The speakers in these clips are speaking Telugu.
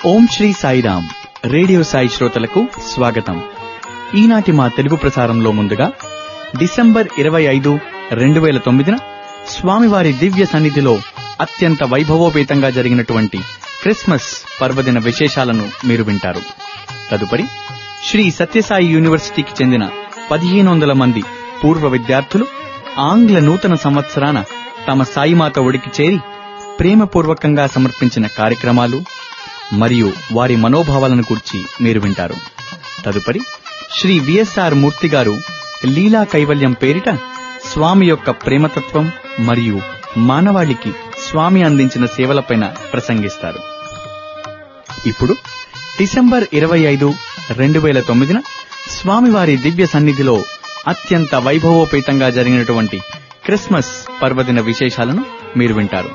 ఓం శ్రీ సాయిరామ్ రేడియో సాయి శ్రోతలకు స్వాగతం ఈనాటి మా తెలుగు ప్రసారంలో ముందుగా డిసెంబర్ ఇరవై ఐదు రెండు వేల తొమ్మిదిన స్వామివారి దివ్య సన్నిధిలో అత్యంత వైభవోపేతంగా జరిగినటువంటి క్రిస్మస్ పర్వదిన విశేషాలను మీరు వింటారు తదుపరి శ్రీ సత్యసాయి యూనివర్సిటీకి చెందిన పదిహేను వందల మంది పూర్వ విద్యార్థులు ఆంగ్ల నూతన సంవత్సరాన తమ సాయిమాత ఒడికి చేరి ప్రేమపూర్వకంగా సమర్పించిన కార్యక్రమాలు మరియు వారి మనోభావాలను గురించి మీరు వింటారు తదుపరి శ్రీ విఎస్ఆర్ మూర్తి గారు లీలా కైవల్యం పేరిట స్వామి యొక్క ప్రేమతత్వం మరియు మానవాళికి స్వామి అందించిన సేవలపైన ప్రసంగిస్తారు ఇప్పుడు డిసెంబర్ ఇరవై ఐదు రెండు వేల తొమ్మిదిన స్వామివారి దివ్య సన్నిధిలో అత్యంత వైభవోపేతంగా జరిగినటువంటి క్రిస్మస్ పర్వదిన విశేషాలను మీరు వింటారు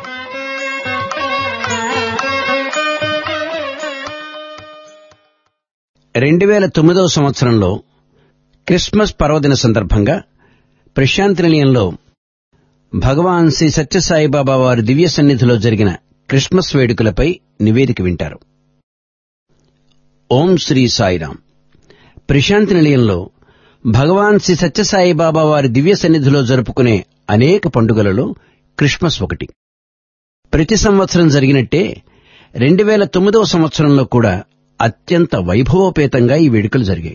రెండు వేల తొమ్మిదవ సంవత్సరంలో క్రిస్మస్ పర్వదిన సందర్భంగా ప్రశాంతి నిలయంలో భగవాన్ శ్రీ సత్యసాయిబాబా వారి దివ్య సన్నిధిలో జరిగిన క్రిస్మస్ వేడుకలపై నివేదిక వింటారు ఓం శ్రీ సాయిరాం ప్రశాంతి నిలయంలో భగవాన్ శ్రీ సత్యసాయిబాబా వారి దివ్య సన్నిధిలో జరుపుకునే అనేక పండుగలలో క్రిస్మస్ ఒకటి ప్రతి సంవత్సరం జరిగినట్టే రెండు వేల తొమ్మిదవ సంవత్సరంలో కూడా అత్యంత వైభవోపేతంగా ఈ వేడుకలు జరిగాయి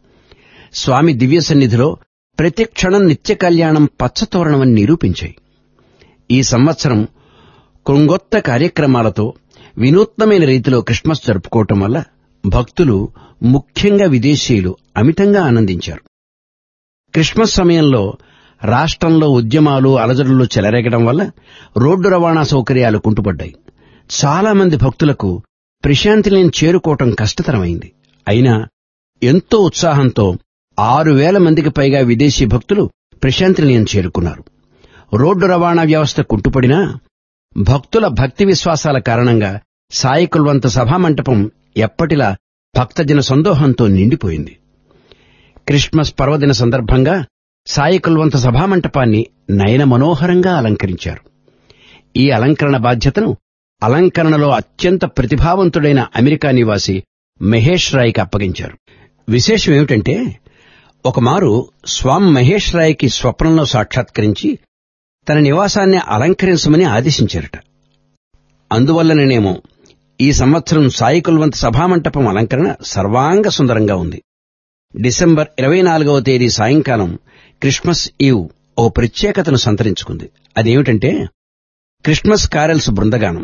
స్వామి దివ్య సన్నిధిలో ప్రతి క్షణం నిత్య కళ్యాణం పచ్చతోరణమని నిరూపించాయి ఈ సంవత్సరం కొంగొత్త కార్యక్రమాలతో వినూత్నమైన రీతిలో క్రిస్మస్ జరుపుకోవటం వల్ల భక్తులు ముఖ్యంగా విదేశీయులు అమితంగా ఆనందించారు క్రిస్మస్ సమయంలో రాష్ట్రంలో ఉద్యమాలు అలజడులు చెలరేగడం వల్ల రోడ్డు రవాణా సౌకర్యాలు కుంటుపడ్డాయి చాలా మంది భక్తులకు ప్రశాంతిని చేరుకోవటం కష్టతరమైంది అయినా ఎంతో ఉత్సాహంతో ఆరు వేల మందికి పైగా విదేశీ భక్తులు ప్రశాంతినిలయం చేరుకున్నారు రోడ్డు రవాణా వ్యవస్థ కుంటుపడినా భక్తుల భక్తి విశ్వాసాల కారణంగా సాయి కుల్వంత సభామంటపం ఎప్పటిలా భక్తజన సందోహంతో నిండిపోయింది క్రిస్మస్ పర్వదిన సందర్భంగా సాయి కుల్వంత సభామంటపాన్ని నయన మనోహరంగా అలంకరించారు ఈ అలంకరణ బాధ్యతను అలంకరణలో అత్యంత ప్రతిభావంతుడైన అమెరికా నివాసి మహేష్ రాయ్కి అప్పగించారు విశేషం ఏమిటంటే ఒకమారు స్వామి మహేష్ రాయ్కి స్వప్నంలో సాక్షాత్కరించి తన నివాసాన్ని అలంకరించమని ఆదేశించారట అందువల్లనేమో ఈ సంవత్సరం సాయి కుల్వంత్ సభామంటపం అలంకరణ సర్వాంగ సుందరంగా ఉంది డిసెంబర్ ఇరవై నాలుగవ తేదీ సాయంకాలం క్రిస్మస్ ఈవ్ ఓ ప్రత్యేకతను సంతరించుకుంది అదేమిటంటే క్రిస్మస్ కారెల్స్ బృందగానం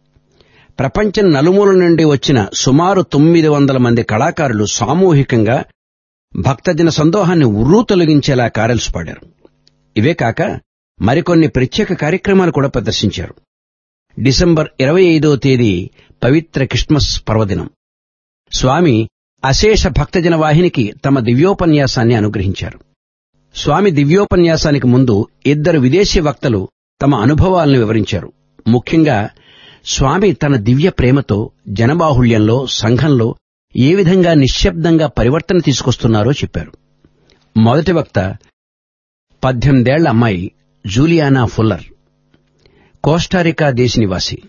ప్రపంచం నలుమూల నుండి వచ్చిన సుమారు తొమ్మిది వందల మంది కళాకారులు సామూహికంగా భక్తజన సందోహాన్ని ఉర్రూ తొలగించేలా కారెల్స్ పాడారు ఇవే కాక మరికొన్ని ప్రత్యేక కార్యక్రమాలు కూడా ప్రదర్శించారు డిసెంబర్ ఇరవై ఐదో తేదీ పవిత్ర క్రిస్మస్ పర్వదినం స్వామి అశేష భక్తజన వాహినికి తమ దివ్యోపన్యాసాన్ని అనుగ్రహించారు స్వామి దివ్యోపన్యాసానికి ముందు ఇద్దరు విదేశీ వక్తలు తమ అనుభవాలను వివరించారు ముఖ్యంగా స్వామి తన దివ్య ప్రేమతో జనబాహుళ్యంలో సంఘంలో ఏ విధంగా నిశ్శబ్దంగా పరివర్తన తీసుకొస్తున్నారో చెప్పారు మొదటి వక్త పద్దెనిమిదేళ్ల అమ్మాయి జూలియానా ఫుల్లర్ కోస్టారికా దేశ నివాసి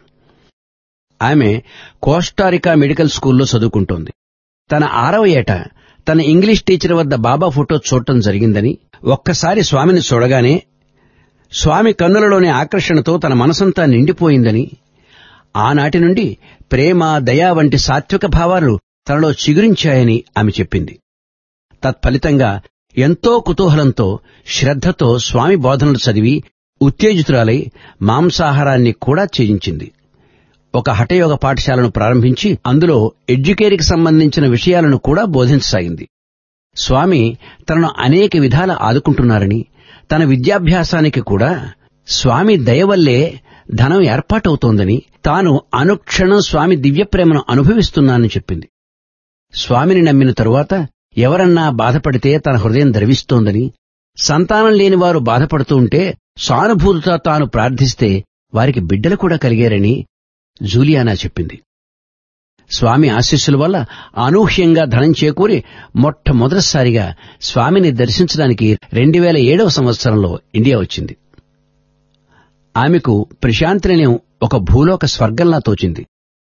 ఆమె కోస్టారికా మెడికల్ స్కూల్లో చదువుకుంటోంది తన ఆరవ ఏట తన ఇంగ్లీష్ టీచర్ వద్ద బాబా ఫోటో చూడటం జరిగిందని ఒక్కసారి స్వామిని చూడగానే స్వామి కన్నులలోని ఆకర్షణతో తన మనసంతా నిండిపోయిందని ఆనాటి నుండి ప్రేమ దయ వంటి సాత్విక భావాలు తనలో చిగురించాయని ఆమె చెప్పింది తత్ఫలితంగా ఎంతో కుతూహలంతో శ్రద్ధతో స్వామి బోధనలు చదివి ఉత్తేజితురాలై మాంసాహారాన్ని కూడా త్యజించింది ఒక హఠయోగ పాఠశాలను ప్రారంభించి అందులో ఎడ్యుకేరికి సంబంధించిన విషయాలను కూడా బోధించసాగింది స్వామి తనను అనేక విధాల ఆదుకుంటున్నారని తన విద్యాభ్యాసానికి కూడా స్వామి దయవల్లే ధనం ఏర్పాటవుతోందని తాను అనుక్షణం స్వామి దివ్యప్రేమను అనుభవిస్తున్నానని చెప్పింది స్వామిని నమ్మిన తరువాత ఎవరన్నా బాధపడితే తన హృదయం ద్రవిస్తోందని సంతానం లేని వారు బాధపడుతూ ఉంటే సానుభూతితో తాను ప్రార్థిస్తే వారికి బిడ్డలు కూడా కలిగారని జూలియానా చెప్పింది స్వామి ఆశీస్సుల వల్ల అనూహ్యంగా ధనం చేకూరి మొట్టమొదటిసారిగా స్వామిని దర్శించడానికి రెండు వేల ఏడవ సంవత్సరంలో ఇండియా వచ్చింది ఆమెకు ప్రశాంతి నిలయం ఒక భూలోక స్వర్గంలా తోచింది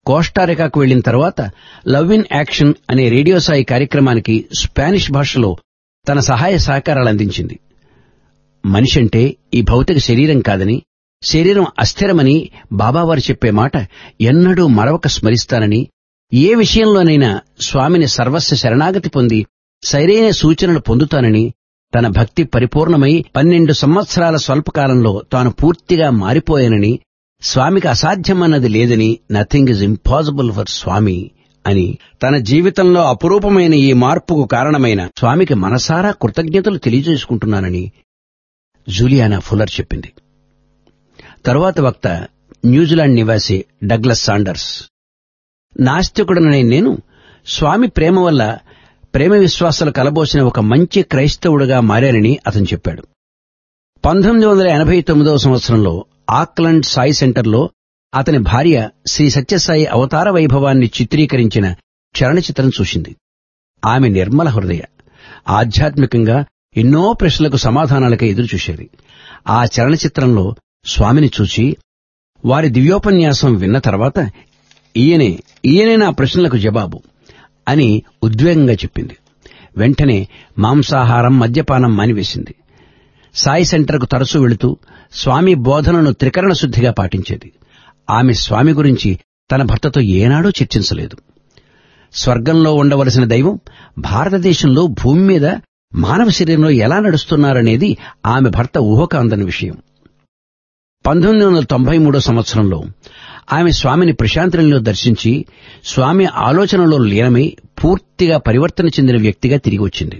కోస్టారికాకు వెళ్లిన తర్వాత లవ్ ఇన్ యాక్షన్ అనే రేడియో సాయి కార్యక్రమానికి స్పానిష్ భాషలో తన సహాయ సహకారాలు అందించింది మనిషి అంటే ఈ భౌతిక శరీరం కాదని శరీరం అస్థిరమని బాబావారు చెప్పే మాట ఎన్నడూ మరవక స్మరిస్తానని ఏ విషయంలోనైనా స్వామిని సర్వస్వ శరణాగతి పొంది సరైన సూచనలు పొందుతానని తన భక్తి పరిపూర్ణమై పన్నెండు సంవత్సరాల స్వల్పకాలంలో తాను పూర్తిగా మారిపోయానని స్వామికి అసాధ్యమన్నది లేదని nothing is impossible for Swami అని తన జీవితంలో అపురూపమైన ఈ మార్పుకు కారణమైన స్వామికి మనసారా కృతజ్ఞతలు తెలియజేసుకుంటున్నానని జూలియానా ఫుల్లర్ చెప్పింది తరువాత వక్త న్యూజిలాండ్ నివాసి డగ్లస్ సాండర్స్ నాస్తికుడననే నేను స్వామి ప్రేమ వల్ల ప్రేమ విశ్వాసాలు కలబోసిన ఒక మంచి క్రైస్తవుడుగా మారానని అతను చెప్పాడు పంతొమ్మిది వందల ఎనభై తొమ్మిదవ సంవత్సరంలో ఆక్లండ్ సాయి సెంటర్లో అతని భార్య శ్రీ సత్యసాయి అవతార వైభవాన్ని చిత్రీకరించిన చలనచిత్రం చూసింది ఆమె నిర్మల హృదయ ఆధ్యాత్మికంగా ఎన్నో ప్రశ్నలకు సమాధానాలకై ఎదురుచూసేది ఆ చలనచిత్రంలో స్వామిని చూచి వారి దివ్యోపన్యాసం విన్న తర్వాత ఈయనే ఈయనే నా ప్రశ్నలకు జవాబు అని ఉద్వేగంగా చెప్పింది వెంటనే మాంసాహారం మద్యపానం మానివేసింది సాయి సెంటర్కు తరచూ వెళుతూ స్వామి బోధనను త్రికరణ శుద్ధిగా పాటించేది ఆమె స్వామి గురించి తన భర్తతో ఏనాడూ చర్చించలేదు స్వర్గంలో ఉండవలసిన దైవం భారతదేశంలో భూమి మీద మానవ శరీరంలో ఎలా నడుస్తున్నారనేది ఆమె భర్త ఊహక అందని విషయం పంతొమ్మిది వందల తొంభై మూడో సంవత్సరంలో ఆమె స్వామిని ప్రశాంతరంలో దర్శించి స్వామి ఆలోచనలో లీనమై పూర్తిగా పరివర్తన చెందిన వ్యక్తిగా తిరిగి వచ్చింది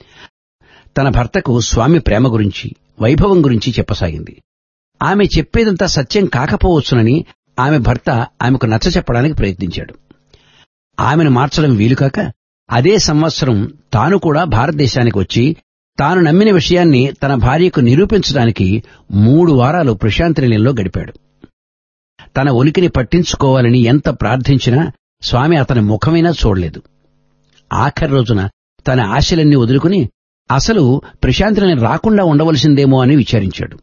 తన భర్తకు స్వామి ప్రేమ గురించి వైభవం గురించి చెప్పసాగింది ఆమె చెప్పేదంతా సత్యం కాకపోవచ్చునని ఆమె భర్త ఆమెకు నచ్చ చెప్పడానికి ప్రయత్నించాడు ఆమెను మార్చడం వీలుకాక అదే సంవత్సరం తాను కూడా భారతదేశానికి వచ్చి తాను నమ్మిన విషయాన్ని తన భార్యకు నిరూపించడానికి మూడు వారాలు ప్రశాంతి నిలయంలో గడిపాడు తన ఉనికిని పట్టించుకోవాలని ఎంత ప్రార్థించినా స్వామి అతని ముఖమైనా చూడలేదు ఆఖరి రోజున తన ఆశలన్నీ వదులుకుని అసలు ప్రశాంతిని రాకుండా ఉండవలసిందేమో అని విచారించాడు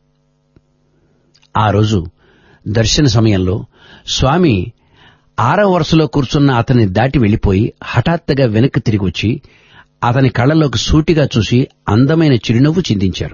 ఆ రోజు దర్శన సమయంలో స్వామి ఆరవ వరుసలో కూర్చున్న అతన్ని దాటి వెళ్లిపోయి హఠాత్తుగా వెనక్కి తిరిగి వచ్చి అతని కళ్ళలోకి సూటిగా చూసి అందమైన చిరునవ్వు చిందించారు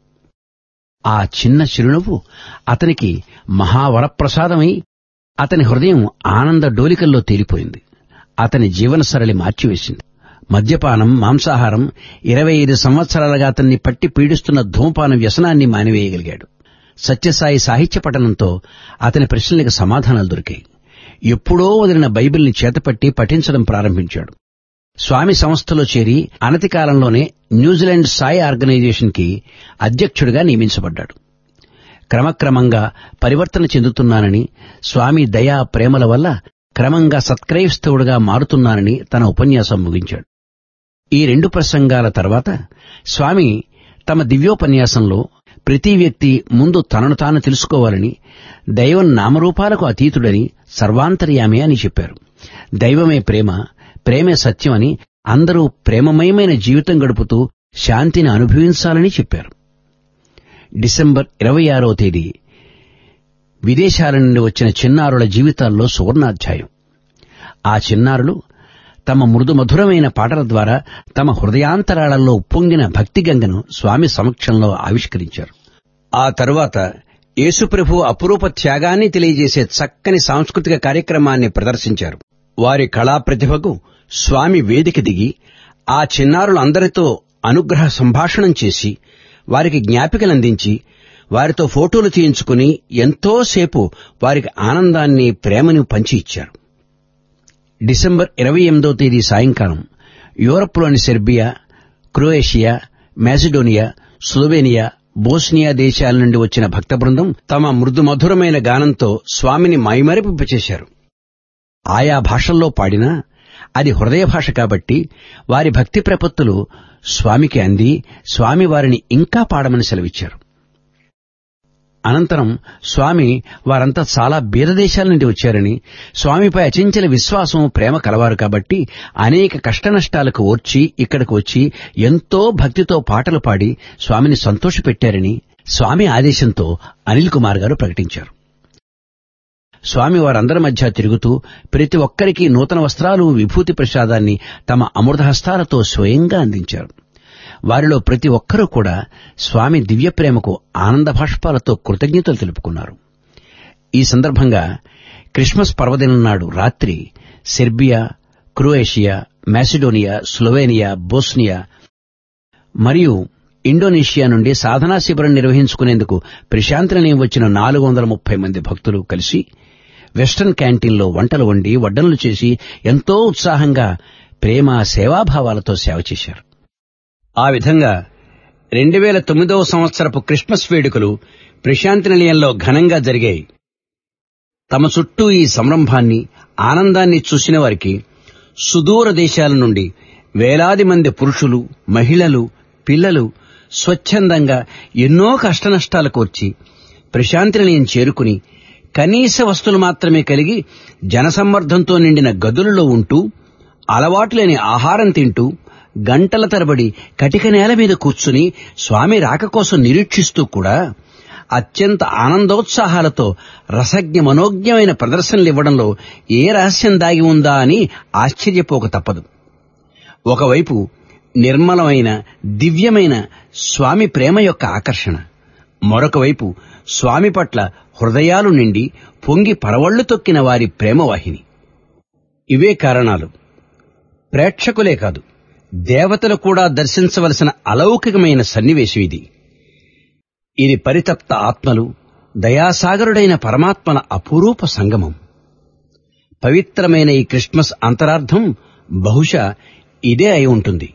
ఆ చిన్న చిరునవ్వు అతనికి మహావరప్రసాదమై అతని హృదయం ఆనంద డోలికల్లో తేలిపోయింది అతని జీవన సరళి మార్చివేసింది మద్యపానం మాంసాహారం ఇరవై ఐదు సంవత్సరాలుగా అతన్ని పట్టి పీడిస్తున్న ధూమపాన వ్యసనాన్ని మానివేయగలిగాడు సత్యసాయి సాహిత్య పఠనంతో అతని ప్రశ్నలకు సమాధానాలు దొరికాయి ఎప్పుడో వదిలిన బైబిల్ని చేతపట్టి పఠించడం ప్రారంభించాడు స్వామి సంస్థలో చేరి అనతి కాలంలోనే న్యూజిలాండ్ సాయి ఆర్గనైజేషన్ కి అధ్యక్షుడిగా నియమించబడ్డాడు క్రమక్రమంగా పరివర్తన చెందుతున్నానని స్వామి దయా ప్రేమల వల్ల క్రమంగా సత్క్రైస్తవుడుగా మారుతున్నానని తన ఉపన్యాసం ముగించాడు ఈ రెండు ప్రసంగాల తర్వాత స్వామి తమ దివ్యోపన్యాసంలో ప్రతి వ్యక్తి ముందు తనను తాను తెలుసుకోవాలని దైవం నామరూపాలకు అతీతుడని సర్వాంతర్యామి అని చెప్పారు దైవమే ప్రేమ ప్రేమే సత్యం అని అందరూ ప్రేమమయమైన జీవితం గడుపుతూ శాంతిని అనుభవించాలని చెప్పారు డిసెంబర్ ఇరవై ఆరవ తేదీ విదేశాల నుండి వచ్చిన చిన్నారుల జీవితాల్లో సువర్ణాధ్యాయం ఆ చిన్నారులు తమ మృదు మధురమైన పాటల ద్వారా తమ హృదయాంతరాళల్లో ఉప్పొంగిన భక్తి గంగను స్వామి సమక్షంలో ఆవిష్కరించారు ఆ తరువాత యేసుప్రభు అపురూప త్యాగాన్ని తెలియజేసే చక్కని సాంస్కృతిక కార్యక్రమాన్ని ప్రదర్శించారు వారి కళా ప్రతిభకు స్వామి వేదిక దిగి ఆ చిన్నారులందరితో అనుగ్రహ సంభాషణం చేసి వారికి జ్ఞాపికలందించి వారితో ఫోటోలు తీయించుకుని ఎంతోసేపు వారికి ఆనందాన్ని ప్రేమను పంచి ఇచ్చారు డిసెంబర్ ఇరవై ఎనిమిదో తేదీ సాయంకాలం యూరప్లోని Serbia Croatia Macedonia Slovenia Bosnia దేశాల నుండి వచ్చిన భక్త బృందం తమ మృదు మధురమైన గానంతో స్వామిని మైమరిపింపచేశారు ఆయా భాషల్లో పాడినా అది హృదయ భాష కాబట్టి వారి భక్తి ప్రపత్తులు స్వామికి అంది స్వామి వారిని ఇంకా పాడమని సెలవిచ్చారు అనంతరం స్వామి వారంతా చాలా బీదదేశాల నుండి వచ్చారని స్వామిపై అచంచల విశ్వాసం ప్రేమ కలవారు కాబట్టి అనేక కష్టనష్టాలకు ఓర్చి ఇక్కడికి వచ్చి ఎంతో భక్తితో పాటలు పాడి స్వామిని సంతోషపెట్టారని స్వామి ఆదేశంతో అనిల్ కుమార్ గారు ప్రకటించారు స్వామి వారందరి మధ్య తిరుగుతూ ప్రతి ఒక్కరికి నూతన వస్త్రాలు విభూతి ప్రసాదాన్ని తమ అమృతహస్తాలతో స్వయంగా అందించారు వారిలో ప్రతి ఒక్కరూ కూడా స్వామి దివ్య ప్రేమకు ఆనంద భాష్పాలతో కృతజ్ఞతలు తెలుపుకున్నారు ఈ సందర్భంగా క్రిస్మస్ పర్వదినం నాడు రాత్రి Serbia Croatia Macedonia Slovenia Bosnia మరియు ఇండోనేషియా నుండి సాధనా శిబిరం నిర్వహించుకునేందుకు ప్రశాంతి నిలయం వచ్చిన నాలుగు వందల ముప్పై మంది భక్తులు కలిసి వెస్టర్న్ క్యాంటీన్లో వంటలు వండి వడ్డనలు చేసి ఎంతో ఉత్సాహంగా ప్రేమ సేవాభావాలతో సేవ చేశారు ఆ విధంగా రెండు వేల తొమ్మిదవ సంవత్సరపు క్రిస్మస్ వేడుకలు ప్రశాంతి నిలయంలో ఘనంగా జరిగాయి తమ చుట్టూ ఈ సంరంభాన్ని ఆనందాన్ని చూసిన వారికి సుదూర దేశాల నుండి వేలాది మంది పురుషులు మహిళలు పిల్లలు స్వచ్ఛందంగా ఎన్నో కష్టనష్టాలకు వచ్చి ప్రశాంతి నిలయం చేరుకుని కనీస వస్తువులు మాత్రమే కలిగి జనసమ్మర్దంతో నిండిన గదులలో ఉంటూ అలవాటు లేని ఆహారం తింటూ గంటల తరబడి కటిక నేల మీద కూర్చుని స్వామి రాక కోసం నిరీక్షిస్తూ కూడా అత్యంత ఆనందోత్సాహాలతో రసజ్ఞ మనోజ్ఞమైన ప్రదర్శనలు ఇవ్వడంలో ఏ రహస్యం దాగి ఉందా అని ఆశ్చర్యపోక తప్పదు ఒకవైపు నిర్మలమైన దివ్యమైన స్వామి ప్రేమ యొక్క ఆకర్షణ మరొక వైపు స్వామి పట్ల హృదయాలు నిండి పొంగి పరవళ్లు తొక్కిన వారి ప్రేమవాహిని ఇవే కారణాలు ప్రేక్షకులే కాదు దేవతలు కూడా దర్శించవలసిన అలౌకికమైన సన్నివేశం ఇది ఇది పరితప్త ఆత్మలు దయాసాగరుడైన పరమాత్మల అపురూప సంగమం పవిత్రమైన ఈ క్రిస్మస్ అంతరార్థం బహుశా ఇదే అయి ఉంటుంది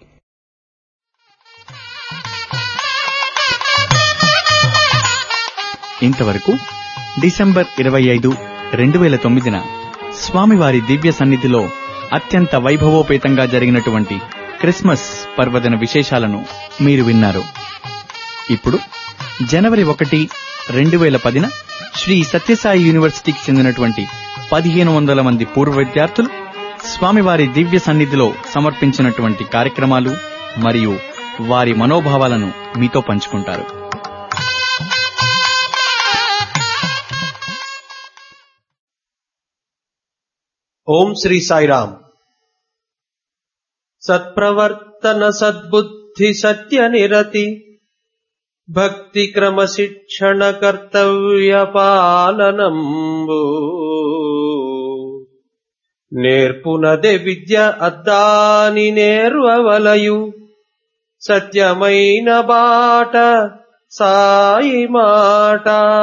ఇంతవరకు డిసెంబర్ ఇరవై ఐదు రెండు వేల తొమ్మిదిన స్వామివారి దివ్య సన్నిధిలో అత్యంత వైభవోపేతంగా జరిగినటువంటి క్రిస్మస్ పర్వదిన విశేషాలను మీరు విన్నారు ఇప్పుడు జనవరి ఒకటి రెండు వేల పదిన శ్రీ సత్యసాయి యూనివర్సిటీకి చెందినటువంటి పదిహేను వందల మంది పూర్వ విద్యార్థులు స్వామివారి దివ్య సన్నిధిలో సమర్పించినటువంటి కార్యక్రమాలు మరియు వారి మనోభావాలను మీతో పంచుకుంటారు ఓం శ్రీ సాయిరామ్ సత్ప్రవర్తన సద్బుద్ధి సత్య నిరతి భక్తి క్రమశిక్షణ కర్తవ్య పాలనంబు నేర్పునదే విద్య అద్దాని నేర్వవలయు సత్యమైన బాట సాయి మాట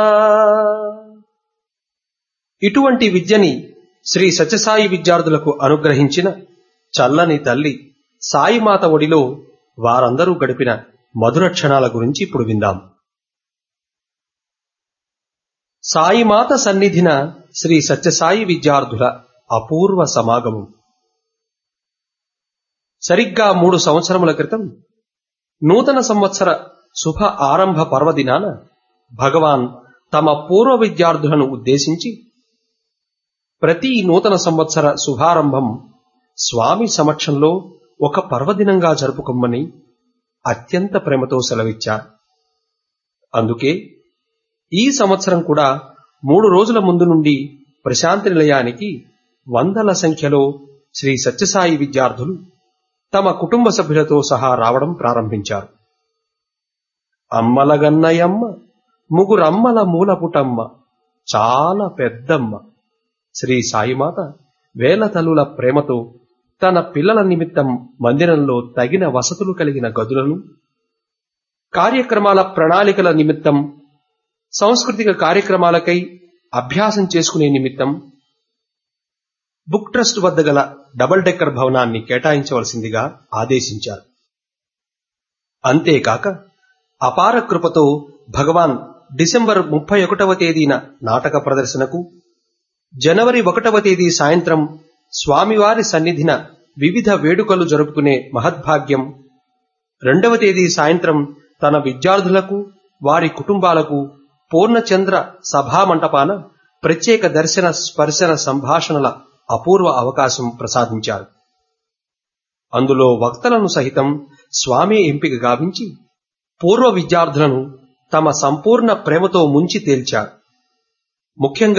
ఇటువంటి విద్యని శ్రీ సత్యసాయి విద్యార్థులకు అనుగ్రహించిన చల్లని తల్లి సాయిమాత ఒడిలో వారందరూ గడిపిన మధుర క్షణాల గురించి ఇప్పుడు విందాం సాయిమాత సన్నిధిన శ్రీ సత్యసాయి విద్యార్థుల అపూర్వ సమాగమం సరిగ్గా మూడు సంవత్సరముల క్రితం నూతన సంవత్సర శుభ ఆరంభ పర్వదినాన భగవాన్ తమ పూర్వ విద్యార్థులను ఉద్దేశించి ప్రతి నూతన సంవత్సర శుభారంభం స్వామి సమక్షంలో ఒక పర్వదినంగా జరుపుకోమని అత్యంత ప్రేమతో సెలవిచ్చారు అందుకే ఈ సంవత్సరం కూడా మూడు రోజుల ముందు నుండి ప్రశాంతి నిలయానికి వందల సంఖ్యలో శ్రీ సత్యసాయి విద్యార్థులు తమ కుటుంబ సభ్యులతో సహా రావడం ప్రారంభించారు అమ్మలగన్నయమ్మ ముగురమ్మల మూలపుటమ్మ చాలా పెద్దమ్మ శ్రీ సాయిమాత వేల తల్లుల ప్రేమతో తన పిల్లల నిమిత్తం మందిరంలో తగిన వసతులు కలిగిన గదులను కార్యక్రమాల ప్రణాళికల నిమిత్తం సాంస్కృతిక కార్యక్రమాలకై అభ్యాసం చేసుకునే నిమిత్తం బుక్ ట్రస్ట్ వద్ద గల డబుల్ డెక్కర్ భవనాన్ని కేటాయించవలసిందిగా ఆదేశించారు అంతేకాక అపార కృపతో భగవాన్ డిసెంబర్ ముప్పై ఒకటవ తేదీన నాటక ప్రదర్శనకు జనవరి ఒకటవ తేదీ సాయంత్రం స్వామివారి సన్నిధిన వివిధ వేడుకలు జరుపుకునే మహద్భాగ్యం రెండవ తేదీ సాయంత్రం తన విద్యార్థులకు వారి కుటుంబాలకు పూర్ణచంద్ర సభామంటపాన ప్రత్యేక దర్శన స్పర్శన సంభాషణల అపూర్వ అవకాశం ప్రసాదించారు అందులో వక్తలను సహితం స్వామి ఎంపిక గావించి పూర్వ విద్యార్థులను తమ సంపూర్ణ ప్రేమతో ముంచి తేల్చారు ముఖ్యంగా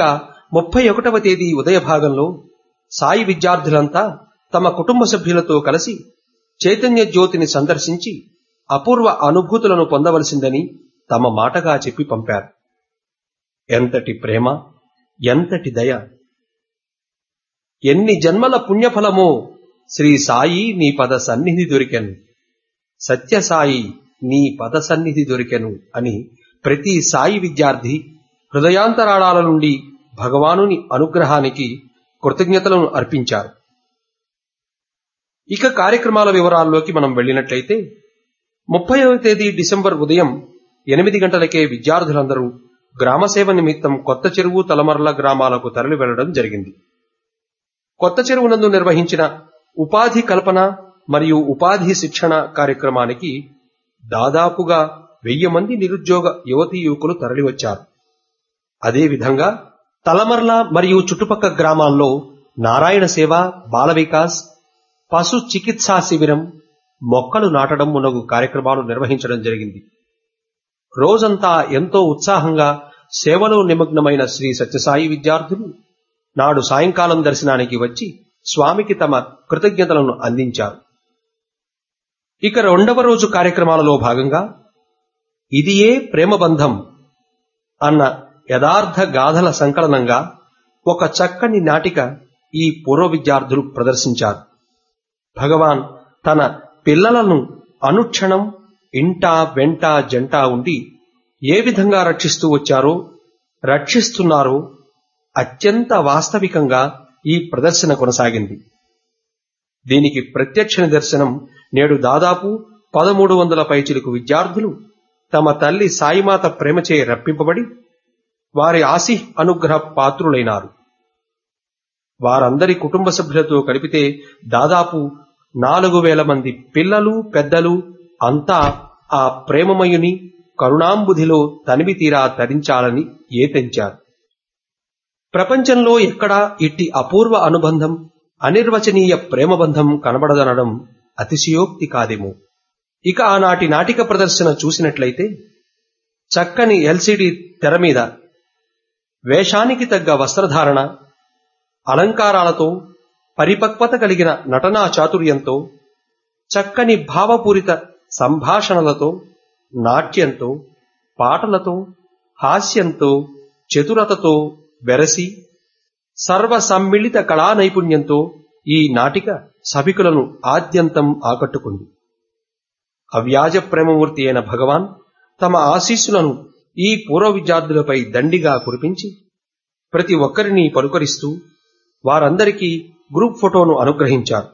ముప్పై ఒకటవ తేదీ ఉదయ భాగంలో సాయి విద్యార్థులంతా తమ కుటుంబ సభ్యులతో కలిసి చైతన్య జ్యోతిని సందర్శించి అపూర్వ అనుభూతులను పొందవలసిందని తమ మాటగా చెప్పి పంపారు ఎంతటి ప్రేమ ఎంతటి దయ ఎన్ని జన్మల పుణ్యఫలమో శ్రీ సాయి నీ పద సన్నిధి దొరికెను సత్యసాయి నీ పద సన్నిధి దొరికెను అని ప్రతి సాయి విద్యార్థి హృదయాంతరాళాల నుండి భగవానుని అనుగ్రహానికి కృతజ్ఞతలను అర్పించారు ఇక కార్యక్రమాల వివరాల్లోకి మనం వెళ్ళినట్లయితే ముప్పైవ తేదీ డిసెంబర్ ఉదయం ఎనిమిది గంటలకే విద్యార్థులందరూ గ్రామసేవ నిమిత్తం కొత్త చెరువు తలమర్ల గ్రామాలకు తరలి వెళ్లడం జరిగింది కొత్త చెరువునందు నిర్వహించిన ఉపాధి కల్పన మరియు ఉపాధి శిక్షణ కార్యక్రమానికి దాదాపుగా వెయ్యి మంది నిరుద్యోగ యువతీ యువకులు తరలివచ్చారు అదేవిధంగా తలమర్ల మరియు చుట్టుపక్క గ్రామాల్లో నారాయణ సేవ బాల వికాస్ పశు చికిత్సా శిబిరం మొక్కలు నాటడం మునగు కార్యక్రమాలు నిర్వహించడం జరిగింది రోజంతా ఎంతో ఉత్సాహంగా సేవలో నిమగ్నమైన శ్రీ సత్యసాయి విద్యార్థులు నాడు సాయంకాలం దర్శనానికి వచ్చి స్వామికి తమ కృతజ్ఞతలను అందించారు ఇక రెండవ రోజు కార్యక్రమాలలో భాగంగా ఇదియే ప్రేమబంధం అన్న యథార్థ గాథల సంకలనంగా ఒక చక్కని నాటిక ఈ పూర్వ విద్యార్థులు ప్రదర్శించారు భగవాన్ తన పిల్లలను అనుక్షణం ఇంటా వెంట జంట ఉండి ఏ విధంగా రక్షిస్తూ వచ్చారో రక్షిస్తున్నారో అత్యంత వాస్తవికంగా ఈ ప్రదర్శన కొనసాగింది దీనికి ప్రత్యక్ష నిదర్శనం నేడు దాదాపు పదమూడు వందల పైచిలుకు విద్యార్థులు తమ తల్లి సాయిమాత ప్రేమచే రప్పింపబడి వారి ఆసి అనుగ్రహ పాత్రులైనారు వారందరి కుటుంబ సభ్యులతో కలిపితే దాదాపు నాలుగు వేల మంది పిల్లలు పెద్దలు అంతా ఆ ప్రేమమయుని కరుణాంబుధిలో తనివి తీరా తరించాలని ఏతెంచారు ప్రపంచంలో ఎక్కడా ఇట్టి అపూర్వ అనుబంధం అనిర్వచనీయ ప్రేమబంధం కనబడదనడం అతిశయోక్తి కాదేమో ఇక ఆనాటి నాటిక ప్రదర్శన చూసినట్లయితే చక్కని ఎల్సిడి తెర మీద వేషానికి తగ్గ వస్త్రధారణ అలంకారాలతో పరిపక్వత కలిగిన నటనా చాతుర్యంతో చక్కని భావపూరిత సంభాషణలతో నాట్యంతో పాటలతో హాస్యంతో చతురతతో వెరసి సర్వ సమ్మిళిత కళా నైపుణ్యంతో ఈ నాటిక సభికులను ఆద్యంతం ఆకట్టుకుంది అవ్యాజ ప్రేమమూర్తి అయిన భగవాన్ తమ ఆశీస్సులను ఈ పూర్వ విద్యార్థులపై దండిగా కురిపించి ప్రతి ఒక్కరిని పలుకరిస్తూ వారందరికీ గ్రూప్ ఫోటోను అనుగ్రహించారు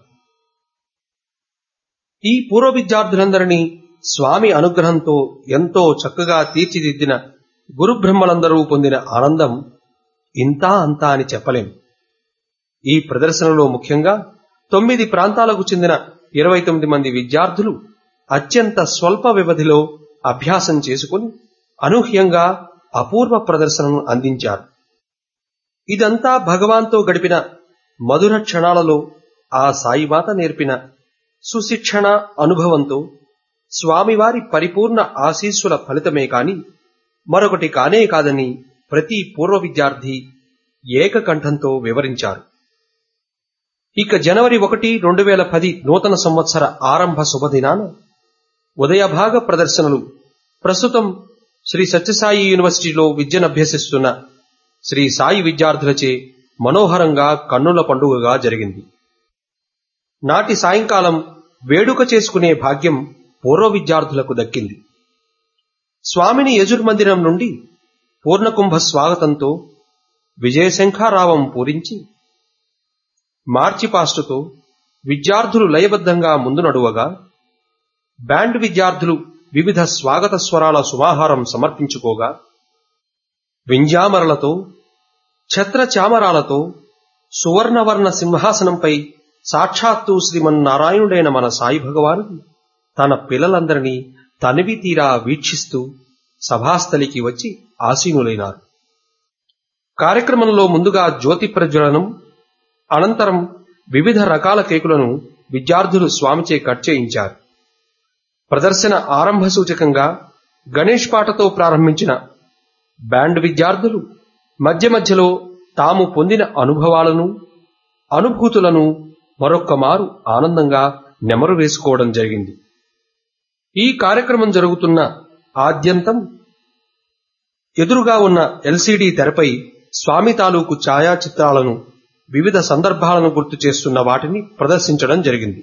ఈ పూర్వ విద్యార్థులందరినీ స్వామి అనుగ్రహంతో ఎంతో చక్కగా తీర్చిదిద్దిన గురుబ్రహ్మలందరూ పొందిన ఆనందం ఇంతా అంతా అని చెప్పలేం ఈ ప్రదర్శనలో ముఖ్యంగా తొమ్మిది ప్రాంతాలకు చెందిన ఇరవై తొమ్మిది మంది విద్యార్థులు అత్యంత స్వల్ప వ్యవధిలో అభ్యాసం చేసుకుని అనూహ్యంగా అపూర్వ ప్రదర్శనను అందించారు ఇదంతా భగవాన్తో గడిపిన మధుర క్షణాలలో ఆ సాయిమాత నేర్పిన సుశిక్షణ అనుభవంతో స్వామివారి పరిపూర్ణ ఆశీస్సుల ఫలితమే కాని మరొకటి కానే కాదని ప్రతి పూర్వ విద్యార్థి ఏకకంఠంతో వివరించారు ఇక జనవరి ఒకటి రెండు వేల పది నూతన సంవత్సర ఆరంభ శుభదినాన ఉదయభాగ ప్రదర్శనలు ప్రస్తుతం శ్రీ సత్యసాయి యూనివర్సిటీలో విద్యనభ్యసిస్తున్న శ్రీ సాయి విద్యార్థులచే మనోహరంగా కన్నుల పండుగగా జరిగింది నాటి సాయంకాలం వేడుక చేసుకునే భాగ్యం పూర్వ విద్యార్థులకు దక్కింది స్వామిని యజుర్మందిరం నుండి పూర్ణకుంభ స్వాగతంతో విజయశంఖారావం పూరించి మార్చిపాస్టుతో విద్యార్థులు లయబద్ధంగా ముందు నడువగా బ్యాండ్ విద్యార్థులు వివిధ స్వాగత స్వరాల సుమాహారం సమర్పించుకోగా వింజామరలతో ఛత్రచామరాలతో సువర్ణవర్ణ సింహాసనంపై సాక్షాత్తు శ్రీమన్నారాయణుడైన మన సాయి భగవాను తన పిల్లలందరినీ తనివి తీరా వీక్షిస్తూ సభాస్థలికి వచ్చి ఆసీనులైనారు కార్యక్రమంలో ముందుగా జ్యోతి ప్రజ్వలనం అనంతరం వివిధ రకాల కేకులను విద్యార్థులు స్వామిచే కట్ చేయించారు ప్రదర్శన ఆరంభ సూచకంగా గణేష్ పాటతో ప్రారంభించిన బ్యాండ్ విద్యార్థులు మధ్య మధ్యలో తాము పొందిన అనుభవాలను అనుభూతులను మరొక్క మారు ఆనందంగా నెమరు వేసుకోవడం జరిగింది ఈ కార్యక్రమం జరుగుతున్న ఆద్యంతం ఎదురుగా ఉన్న ఎల్సిడి తెరపై స్వామి తాలూకు ఛాయాచిత్రాలను వివిధ సందర్భాలను గుర్తు చేస్తున్న వాటిని ప్రదర్శించడం జరిగింది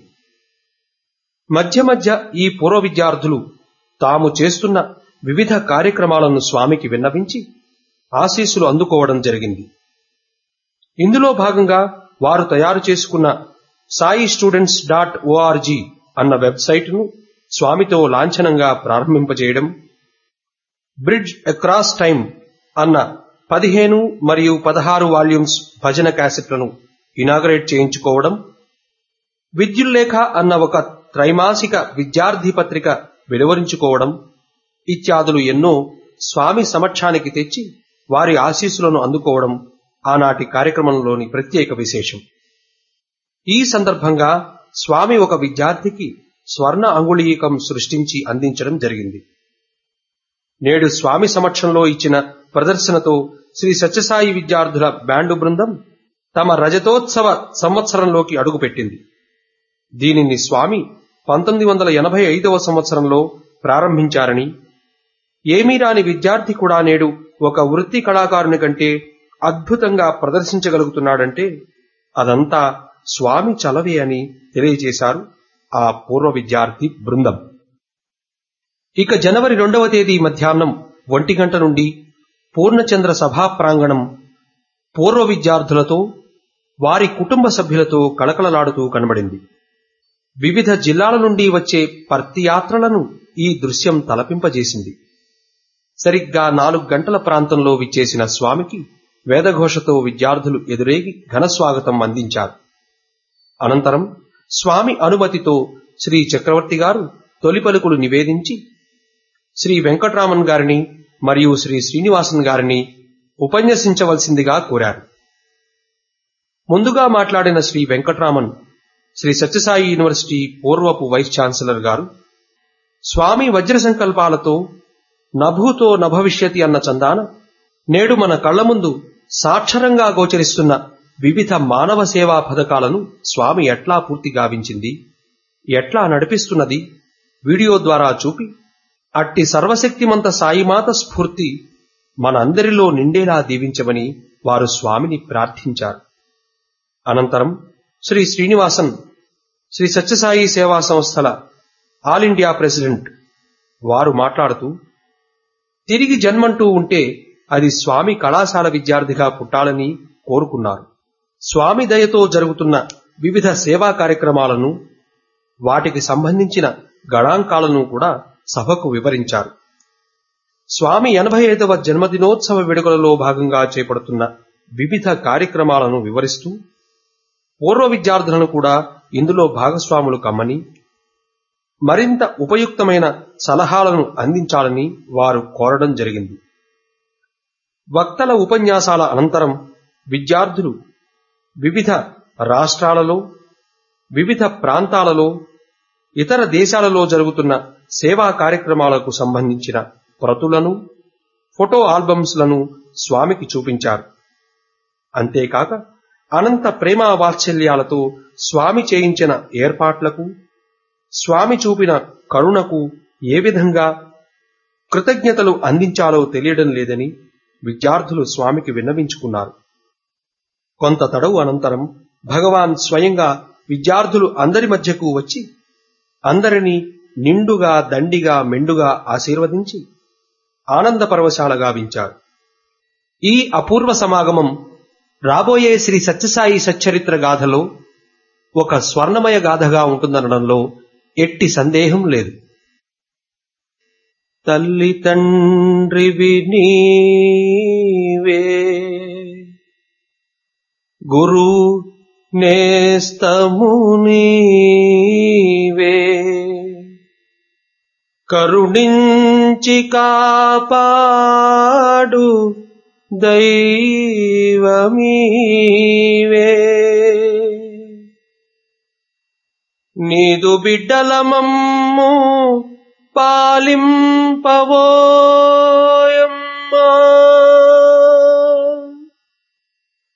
మధ్య మధ్య ఈ పూర్వ విద్యార్థులు తాము చేస్తున్న వివిధ కార్యక్రమాలను స్వామికి విన్నవించి ఆశీస్సులు అందుకోవడం జరిగింది ఇందులో భాగంగా వారు తయారు చేసుకున్న సాయి స్టూడెంట్స్ డాట్ ఓఆర్జీ అన్న వెబ్సైట్ను స్వామితో లాంఛనంగా ప్రారంభింపజేయడం బ్రిడ్జ్ అక్రాస్ టైమ్ అన్న పదిహేను మరియు పదహారు వాల్యూమ్స్ భజన క్యాసెట్లను ఇనాగరేట్ చేయించుకోవడం విద్యుల్లేఖ అన్న ఒక త్రైమాసిక విద్యార్థి పత్రిక వెలువరించుకోవడం ఇత్యాదులు ఎన్నో స్వామి సమక్షానికి తెచ్చి వారి ఆశీస్సులను అందుకోవడం ఆనాటి కార్యక్రమంలోని ప్రత్యేక విశేషం ఈ సందర్భంగా స్వామి ఒక విద్యార్థికి స్వర్ణ అంగుళీకం సృష్టించి అందించడం జరిగింది నేడు స్వామి సమక్షంలో ఇచ్చిన ప్రదర్శనతో శ్రీ సత్యసాయి విద్యార్థుల బ్యాండు బృందం తమ రజతోత్సవ సంవత్సరంలోకి అడుగుపెట్టింది దీనిని స్వామి పంతొమ్మిది వందల ఎనభై ఐదవ సంవత్సరంలో ప్రారంభించారని ఏమీ రాని విద్యార్థి కూడా నేడు ఒక వృత్తి కళాకారుని కంటే అద్భుతంగా ప్రదర్శించగలుగుతున్నాడంటే అదంతా స్వామి చలవే అని తెలియజేశారు ఆ పూర్వ విద్యార్థి బృందం ఇక జనవరి రెండవ తేదీ మధ్యాహ్నం ఒంటి గంట నుండి పూర్ణచంద్ర సభా ప్రాంగణం పూర్వ విద్యార్థులతో వారి కుటుంబ సభ్యులతో కళకళలాడుతూ కనబడింది వివిధ జిల్లాల నుండి వచ్చే పర్తియాత్రలను ఈ దృశ్యం తలపింపజేసింది సరిగ్గా నాలుగు గంటల ప్రాంతంలో విచ్చేసిన స్వామికి వేదఘోషతో విద్యార్థులు ఎదురేగి ఘనస్వాగతం అందించారు అనంతరం స్వామి అనుమతితో శ్రీ చక్రవర్తి గారు తొలి పలుకులు నివేదించి శ్రీ వెంకట్రామన్ గారిని మరియు శ్రీ శ్రీనివాసన్ గారిని ఉపన్యసించవలసిందిగా కోరారు ముందుగా మాట్లాడిన శ్రీ వెంకట్రామన్ శ్రీ సత్యసాయి యూనివర్సిటీ పూర్వపు వైస్ ఛాన్సలర్ గారు స్వామి వజ్ర సంకల్పాలతో నభూతో నభవిష్యతి అన్న చందాన నేడు మన కళ్ల ముందు సాక్షరంగా గోచరిస్తున్న వివిధ మానవ సేవా పథకాలను స్వామి ఎట్లా పూర్తి గావించింది ఎట్లా నడిపిస్తున్నది వీడియో ద్వారా చూపి అట్టి సర్వశక్తిమంత సాయిమాత స్ఫూర్తి మనందరిలో నిండేలా దీవించమని వారు స్వామిని ప్రార్థించారు అనంతరం శ్రీ శ్రీనివాసన్ శ్రీ సత్యసాయి సేవా సంస్థల ఆల్ ఇండియా ప్రెసిడెంట్ వారు మాట్లాడుతూ తిరిగి జన్మంటూ ఉంటే అది స్వామి కళాశాల విద్యార్థిగా పుట్టాలని కోరుకున్నారు స్వామి దయతో జరుగుతున్న వివిధ సేవా కార్యక్రమాలను వాటికి సంబంధించిన గణాంకాలను కూడా సభకు వివరించారు స్వామి ఎనభై ఐదవ జన్మదినోత్సవ వేడుకలలో భాగంగా చేపడుతున్న వివిధ కార్యక్రమాలను వివరిస్తూ పూర్వ విద్యార్థులను కూడా ఇందులో భాగస్వాములు కమ్మని మరింత ఉపయుక్తమైన సలహాలను అందించాలని వారు కోరడం జరిగింది వక్తల ఉపన్యాసాల అనంతరం విద్యార్థులు వివిధ రాష్ట్రాలలో వివిధ ప్రాంతాలలో ఇతర దేశాలలో జరుగుతున్న సేవా కార్యక్రమాలకు సంబంధించిన ప్రతులను ఫోటో ఆల్బమ్స్లను స్వామికి చూపించారు అంతేకాక అనంత ప్రేమ వాత్సల్యాలతో స్వామి చేయించిన ఏర్పాట్లకు స్వామి చూపిన కరుణకు ఏ విధంగా కృతజ్ఞతలు అందించాలో తెలియడం లేదని విద్యార్థులు స్వామికి విన్నవించుకున్నారు కొంత తడవు అనంతరం భగవాన్ స్వయంగా విద్యార్థులు అందరి మధ్యకు వచ్చి అందరినీ నిండుగా దండిగా మెండుగా ఆశీర్వదించి ఆనంద పరవశాల గావించారు ఈ అపూర్వ సమాగమం రాబోయే శ్రీ సత్యసాయి సచ్చరిత్ర గాథలో ఒక స్వర్ణమయ గాథగా ఉంటుందనడంలో ఎట్టి సందేహం లేదు తల్లి తండ్రివి నీవే గురు నేస్తము నీవే కరుణించి కాపాడు దైవమీవే నీదు బిడ్డలమమ్ము పాలింపవోయమ్మా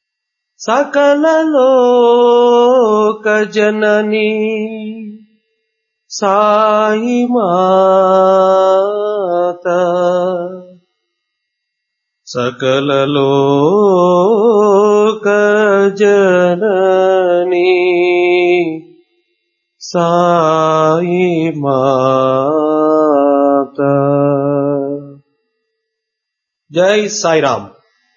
సకల లోక జననీ సాయి మాత సకల లోక జననీ సాయి మాత జై సాయిరామ్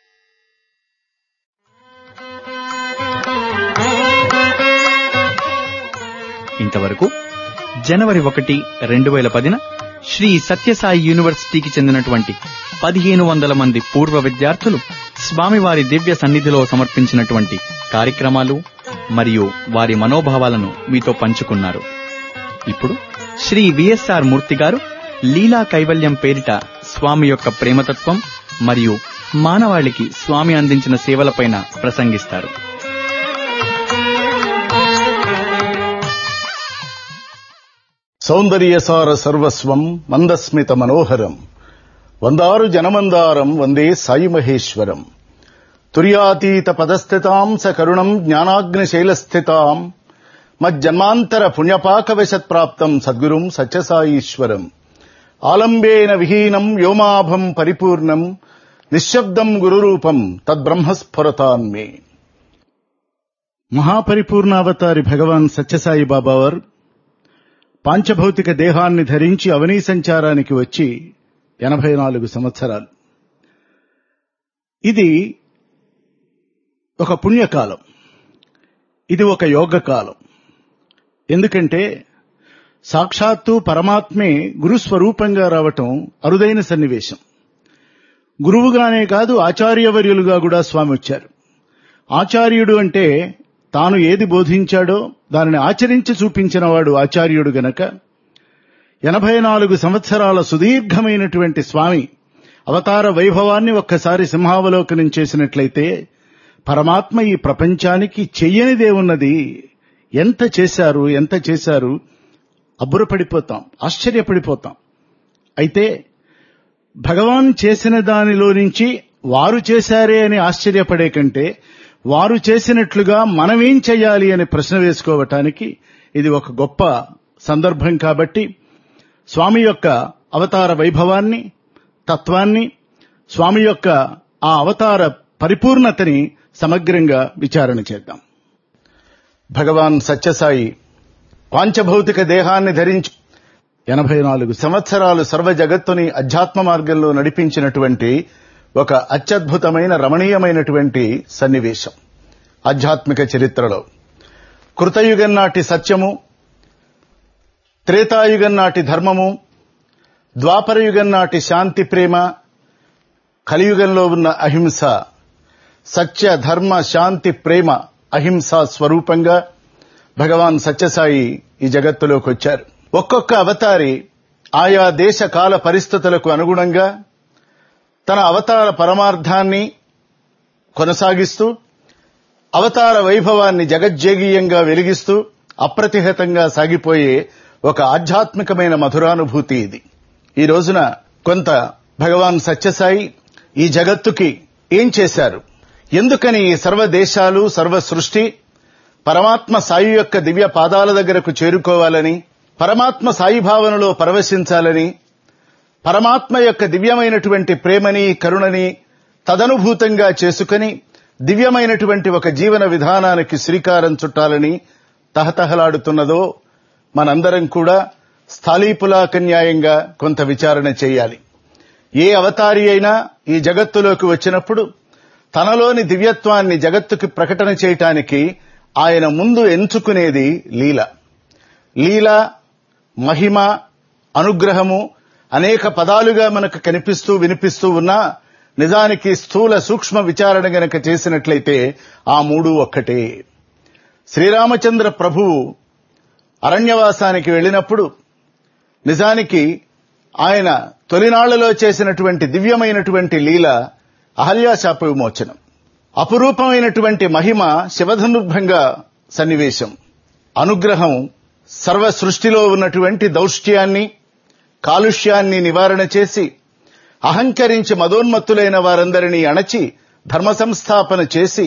ఇంతవరకు జనవరి ఒకటి రెండు వేల పదిన శ్రీ సత్యసాయి యూనివర్సిటీకి చెందినటువంటి పదిహేను వందల మంది పూర్వ విద్యార్థులు స్వామివారి దివ్య సన్నిధిలో సమర్పించినటువంటి కార్యక్రమాలు మరియు వారి మనోభావాలను మీతో పంచుకున్నారు ఇప్పుడు శ్రీ విఎస్ఆర్ మూర్తి గారు లీలా కైవల్యం పేరిట స్వామి యొక్క ప్రేమతత్వం మరియు మానవాళికి స్వామి అందించిన సేవలపైన ప్రసంగిస్తారు సౌందర్యసార సర్వస్వం మందస్మిత మనోహరం వందారు జనమందారం వందే సాయి మహేశ్వరం తుర్యాతీత పదస్థితాం సకరుణం జ్ఞానాగ్నిశైలస్థితాం మజ్జన్మాంతర పుణ్యపాకవశత్ప్రాప్తం సద్గురుం సత్యసాయీశ్వరం ఆలంబేన విహీనం వ్యోమాభం పరిపూర్ణం నిశ్శబ్దం గురురూపం తద్బ్రహ్మస్ఫురతాన్మే మహాపరిపూర్ణావతారి భగవాన్ సత్యసాయి బాబావారు పాంచభౌతిక దేహాన్ని ధరించి అవనీ సంచారానికి వచ్చి ఎనభై నాలుగు సంవత్సరాలు ఇది ఒక పుణ్యకాలం ఇది ఒక యోగ కాలం ఎందుకంటే సాక్షాత్తు పరమాత్మే గురుస్వరూపంగా రావటం అరుదైన సన్నివేశం గురువుగానే కాదు ఆచార్యవర్యులుగా కూడా స్వామి వచ్చారు ఆచార్యుడు అంటే తాను ఏది బోధించాడో దానిని ఆచరించి చూపించినవాడు ఆచార్యుడు గనక ఎనభై నాలుగు సంవత్సరాల సుదీర్ఘమైనటువంటి స్వామి అవతార వైభవాన్ని ఒక్కసారి సింహావలోకనం చేసినట్లయితే పరమాత్మ ఈ ప్రపంచానికి చెయ్యనిదేమున్నది ఎంత చేశారు ఎంత చేశారు అబ్బురపడిపోతాం ఆశ్చర్యపడిపోతాం అయితే భగవాన్ చేసిన దానిలో నుంచి వారు చేశారే అని ఆశ్చర్యపడే కంటే వారు చేసినట్లుగా మనమేం చేయాలి అని ప్రశ్న వేసుకోవటానికి ఇది ఒక గొప్ప సందర్భం కాబట్టి స్వామి యొక్క అవతార వైభవాన్ని తత్వాన్ని స్వామి యొక్క ఆ అవతార పరిపూర్ణతని సమగ్రంగా విచారణ చేద్దాం భగవాన్ సత్యసాయి పాంచభౌతిక దేహాన్ని ధరించి ఎనభై నాలుగు సంవత్సరాలు సర్వ జగత్తుని అధ్యాత్మ మార్గంలో నడిపించినటువంటి ఒక అత్యద్భుతమైన రమణీయమైనటువంటి సన్నివేశం ఆధ్యాత్మిక చరిత్రలో కృతయుగం నాటి సత్యము త్రేతాయుగం నాటి ధర్మము ద్వాపరయుగం నాటి శాంతి ప్రేమ కలియుగంలో ఉన్న అహింస సత్య ధర్మ శాంతి ప్రేమ అహింస స్వరూపంగా భగవాన్ సత్యసాయి ఈ జగత్తులోకి వచ్చారు ఒక్కొక్క అవతారి ఆయా దేశ కాల పరిస్థితులకు అనుగుణంగా తన అవతార పరమార్థాన్ని కొనసాగిస్తూ అవతార వైభవాన్ని జగజ్జేగీయంగా వెలిగిస్తూ అప్రతిహతంగా సాగిపోయే ఒక ఆధ్యాత్మికమైన మధురానుభూతి ఇది ఈ రోజున కొంత భగవాన్ సత్యసాయి ఈ జగత్తుకి ఏం చేశారు ఎందుకని ఈ సర్వ దేశాలు సర్వ సృష్టి పరమాత్మ సాయి యొక్క దివ్య పాదాల దగ్గరకు చేరుకోవాలని పరమాత్మ సాయి భావనలో పరవశించాలని పరమాత్మ యొక్క దివ్యమైనటువంటి ప్రేమని కరుణని తదనుభూతంగా చేసుకుని దివ్యమైనటువంటి ఒక జీవన విధానానికి శ్రీకారం చుట్టాలని తహతహలాడుతున్నదో మనందరం కూడా స్థాళీపులాకన్యాయంగా కొంత విచారణ చేయాలి ఏ అవతారి అయినా ఈ జగత్తులోకి వచ్చినప్పుడు తనలోని దివ్యత్వాన్ని జగత్తుకి ప్రకటన చేయటానికి ఆయన ముందు ఎంచుకునేది లీల లీల మహిమ అనుగ్రహము అనేక పదాలుగా మనకు కనిపిస్తూ వినిపిస్తూ ఉన్నా నిజానికి స్థూల సూక్ష్మ విచారణ గనక చేసినట్లయితే ఆ మూడు ఒక్కటే శ్రీరామచంద్ర ప్రభువు అరణ్యవాసానికి వెళ్ళినప్పుడు నిజానికి ఆయన తొలినాళ్లలో చేసినటువంటి దివ్యమైనటువంటి లీల అహల్యాశాప విమోచనం అపురూపమైనటువంటి మహిమ శివధనుర్భంగా సన్నివేశం అనుగ్రహం సర్వ సృష్టిలో ఉన్నటువంటి దౌష్ట్యాన్ని కాలుష్యాన్ని నివారణ చేసి అహంకరించి మదోన్మత్తులైన వారందరినీ అణచి ధర్మ సంస్థాపన చేసి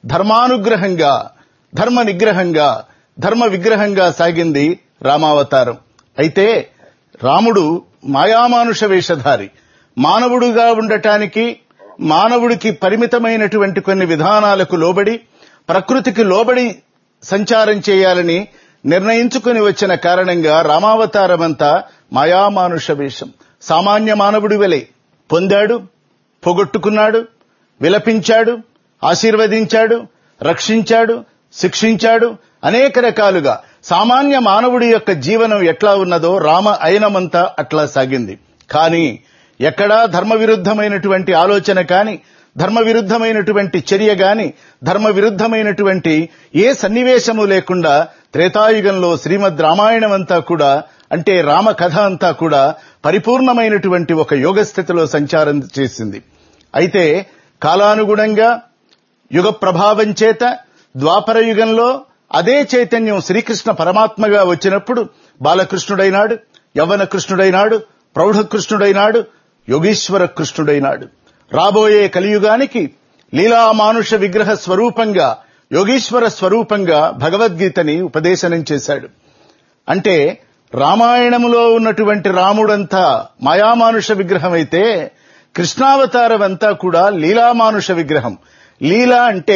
ధర్మానుగ్రహంగా ధర్మ నిగ్రహంగా ధర్మ విగ్రహంగా సాగింది రామావతారం అయితే రాముడు మాయామానుష వేషధారి మానవుడుగా ఉండటానికి మానవుడికి పరిమితమైనటువంటి కొన్ని విధానాలకు లోబడి ప్రకృతికి లోబడి సంచారం చేయాలని నిర్ణయించుకుని వచ్చిన కారణంగా రామావతారమంతా మాయామానుష వేషం సామాన్య మానవుడి వలె పొందాడు పొగొట్టుకున్నాడు విలపించాడు ఆశీర్వదించాడు రక్షించాడు శిక్షించాడు అనేక రకాలుగా సామాన్య మానవుడి యొక్క జీవనం ఎట్లా ఉన్నదో రామ అయినమంతా అట్లా సాగింది కానీ ఎక్కడా ధర్మ విరుద్ధమైనటువంటి ఆలోచన కాని ధర్మ విరుద్ధమైనటువంటి చర్య గాని ధర్మ విరుద్ధమైనటువంటి ఏ సన్నివేశము లేకుండా త్రేతాయుగంలో శ్రీమద్ రామాయణం అంతా కూడా అంటే రామ కథ అంతా కూడా పరిపూర్ణమైనటువంటి ఒక యోగ స్థితిలో సంచారం చేసింది అయితే కాలానుగుణంగా యుగ ప్రభావం చేత ద్వాపర యుగంలో అదే చైతన్యం శ్రీకృష్ణ పరమాత్మగా వచ్చినప్పుడు బాలకృష్ణుడైనాడు యవ్వన కృష్ణుడైనాడు ప్రౌఢ కృష్ణుడైనాడు యోగీశ్వర కృష్ణుడైనాడు రాబోయే కలియుగానికి లీలా మానుష విగ్రహ స్వరూపంగా యోగీశ్వర స్వరూపంగా భగవద్గీతని ఉపదేశనం చేశాడు అంటే రామాయణములో ఉన్నటువంటి రాముడంతా మాయామానుష విగ్రహం అయితే కృష్ణావతారం అంతా కూడా లీలామానుష విగ్రహం లీల అంటే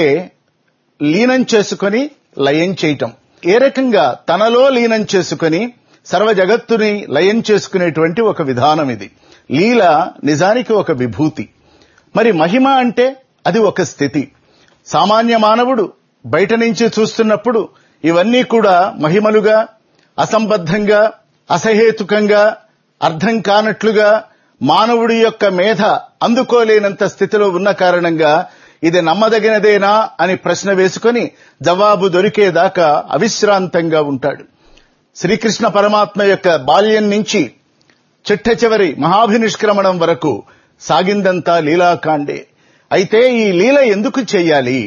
లీనం చేసుకొని లయం చేయటం ఏ రకంగా తనలో లీనం చేసుకొని సర్వ జగత్తుని లయం చేసుకునేటువంటి ఒక విధానం ఇది లీల నిజానికి ఒక విభూతి మరి మహిమ అంటే అది ఒక స్థితి సామాన్య మానవుడు బయట నుంచి చూస్తున్నప్పుడు ఇవన్నీ కూడా మహిమలుగా అసంబద్ధంగా అసహేతుకంగా అర్థం కానట్లుగా మానవుడి యొక్క మేధ అందుకోలేనంత స్థితిలో ఉన్న కారణంగా ఇది నమ్మదగినదేనా అని ప్రశ్న వేసుకొని జవాబు దొరికేదాకా అవిశ్రాంతంగా ఉంటాడు శ్రీకృష్ణ పరమాత్మ యొక్క బాల్యం నుంచి చిట్ట చివరి మహాభినిష్క్రమణం వరకు సాగిందంతా లీలాకాండే అయితే ఈ లీల ఎందుకు చేయాలి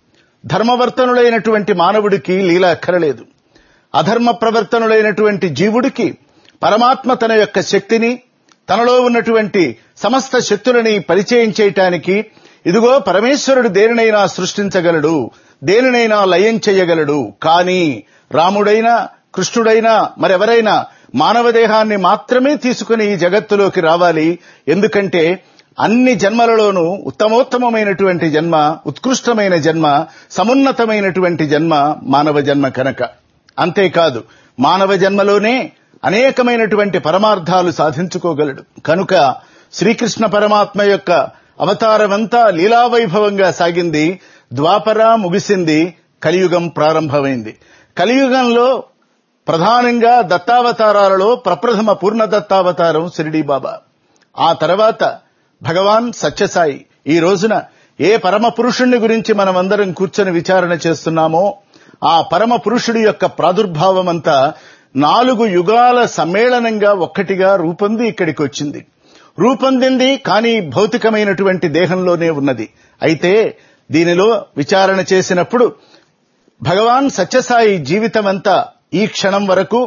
ధర్మవర్తనులైనటువంటి మానవుడికి లీల అక్కరలేదు అధర్మ ప్రవర్తనులైనటువంటి జీవుడికి పరమాత్మ తన యొక్క శక్తిని తనలో ఉన్నటువంటి సమస్త శక్తులని పరిచయం చేయటానికి ఇదిగో పరమేశ్వరుడు దేనినైనా సృష్టించగలడు దేనినైనా లయం చేయగలడు కానీ రాముడైనా కృష్ణుడైనా మరెవరైనా మానవ దేహాన్ని మాత్రమే తీసుకుని ఈ జగత్తులోకి రావాలి ఎందుకంటే అన్ని జన్మలలోనూ ఉత్తమోత్తమమైనటువంటి జన్మ ఉత్కృష్టమైన జన్మ సమున్నతమైనటువంటి జన్మ మానవ జన్మ కనుక అంతేకాదు మానవ జన్మలోనే అనేకమైనటువంటి పరమార్థాలు సాధించుకోగలడు కనుక శ్రీకృష్ణ పరమాత్మ యొక్క అవతారమంతా లీలావైభవంగా సాగింది ద్వాపర ముగిసింది కలియుగం ప్రారంభమైంది కలియుగంలో ప్రధానంగా దత్తావతారాలలో ప్రప్రథమ పూర్ణ దత్తావతారం షిరిడీ బాబా ఆ తర్వాత భగవాన్ సత్యసాయి ఈ రోజున ఏ పరమ పురుషుణ్ణి గురించి మనమందరం కూర్చొని విచారణ చేస్తున్నామో ఆ పరమ పురుషుడి యొక్క ప్రాదుర్భావం అంతా నాలుగు యుగాల సమ్మేళనంగా ఒక్కటిగా రూపొంది ఇక్కడికి వచ్చింది రూపొందింది కానీ భౌతికమైనటువంటి దేహంలోనే ఉన్నది అయితే దీనిలో విచారణ చేసినప్పుడు భగవాన్ సత్యసాయి జీవితమంతా ఈ క్షణం వరకు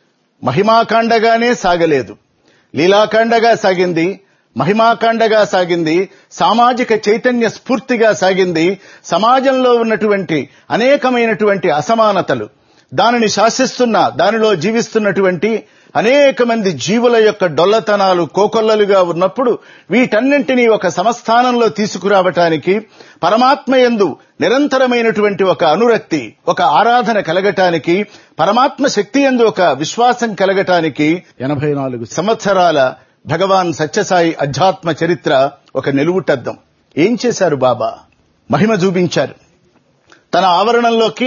మహిమాకాండగానే సాగలేదు లీలాకాండగా సాగింది మహిమాకాండగా సాగింది సామాజిక చైతన్య స్ఫూర్తిగా సాగింది సమాజంలో ఉన్నటువంటి అనేకమైనటువంటి అసమానతలు దానిని శాసిస్తున్న దానిలో జీవిస్తున్నటువంటి అనేక మంది జీవుల యొక్క డొల్లతనాలు కోకొల్లలుగా ఉన్నప్పుడు వీటన్నింటినీ ఒక సమస్థానంలో తీసుకురావటానికి పరమాత్మ ఎందు నిరంతరమైనటువంటి ఒక అనురక్తి ఒక ఆరాధన కలగటానికి పరమాత్మ శక్తి ఎందు ఒక విశ్వాసం కలగటానికి ఎనభై నాలుగు సంవత్సరాల భగవాన్ సత్యసాయి అధ్యాత్మ చరిత్ర ఒక నిలువుటద్దం ఏం చేశారు బాబా మహిమ చూపించారు తన ఆవరణంలోకి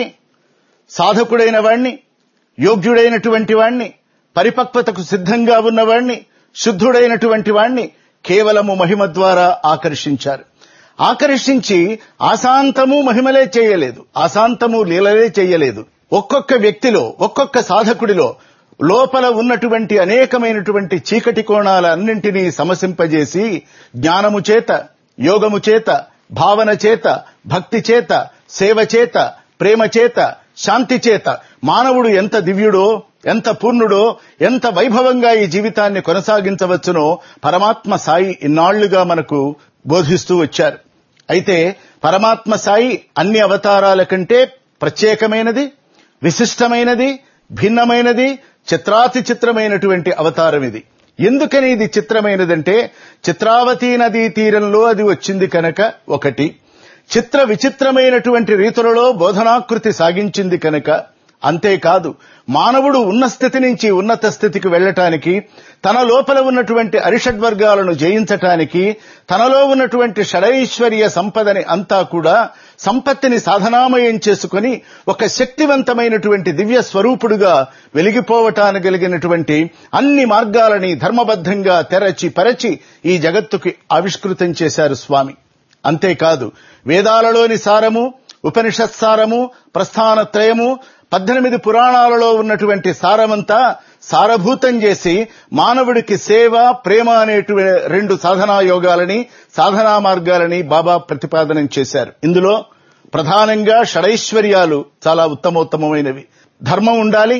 సాధకుడైన వాణ్ణి యోగ్యుడైనటువంటి వాణ్ణి పరిపక్వతకు సిద్ధంగా ఉన్నవాణ్ణి శుద్ధుడైనటువంటి వాణ్ణి కేవలము మహిమ ద్వారా ఆకర్షించారు ఆకర్షించి ఆశాంతము మహిమలే చేయలేదు ఆశాంతము లీలలే చేయలేదు ఒక్కొక్క వ్యక్తిలో ఒక్కొక్క సాధకుడిలో లోపల ఉన్నటువంటి అనేకమైనటువంటి చీకటి కోణాలన్నింటినీ సమసింపజేసి జ్ఞానము చేత యోగము చేత భావన చేత భక్తి చేత సేవ చేత ప్రేమ చేత శాంతి చేత మానవుడు ఎంత దివ్యుడో ఎంత పూర్ణుడో ఎంత వైభవంగా ఈ జీవితాన్ని కొనసాగించవచ్చునో పరమాత్మ సాయి ఇన్నాళ్లుగా మనకు బోధిస్తూ వచ్చారు అయితే పరమాత్మ సాయి అన్ని అవతారాల కంటే ప్రత్యేకమైనది విశిష్టమైనది భిన్నమైనది చిత్రాతి చిత్రమైనటువంటి అవతారం ఇది ఎందుకని ఇది చిత్రమైనదంటే చిత్రావతి నదీ తీరంలో అది వచ్చింది కనుక ఒకటి చిత్ర విచిత్రమైనటువంటి రీతులలో బోధనాకృతి సాగించింది కనుక అంతేకాదు మానవుడు ఉన్న స్థితి నుంచి ఉన్నత స్థితికి వెళ్ళటానికి తన లోపల ఉన్నటువంటి అరిషడ్వర్గాలను జయించటానికి తనలో ఉన్నటువంటి షడైశ్వర్య సంపదని అంతా కూడా సంపత్తిని సాధనామయం చేసుకుని ఒక శక్తివంతమైనటువంటి దివ్య స్వరూపుడుగా వెలిగిపోవటానికి కలిగినటువంటి అన్ని మార్గాలని ధర్మబద్ధంగా తెరచి పరచి ఈ జగత్తుకి ఆవిష్కృతం చేశారు స్వామి అంతేకాదు వేదాలలోని సారము ఉపనిషత్ సారము ప్రస్థానత్రయము పద్దెనిమిది పురాణాలలో ఉన్నటువంటి సారమంతా సారభూతం చేసి మానవుడికి సేవ ప్రేమ అనేటు రెండు సాధనా యోగాలని సాధనా మార్గాలని బాబా ప్రతిపాదనం చేశారు ఇందులో ప్రధానంగా షడైశ్వర్యాలు చాలా ఉత్తమోత్తమమైనవి ధర్మం ఉండాలి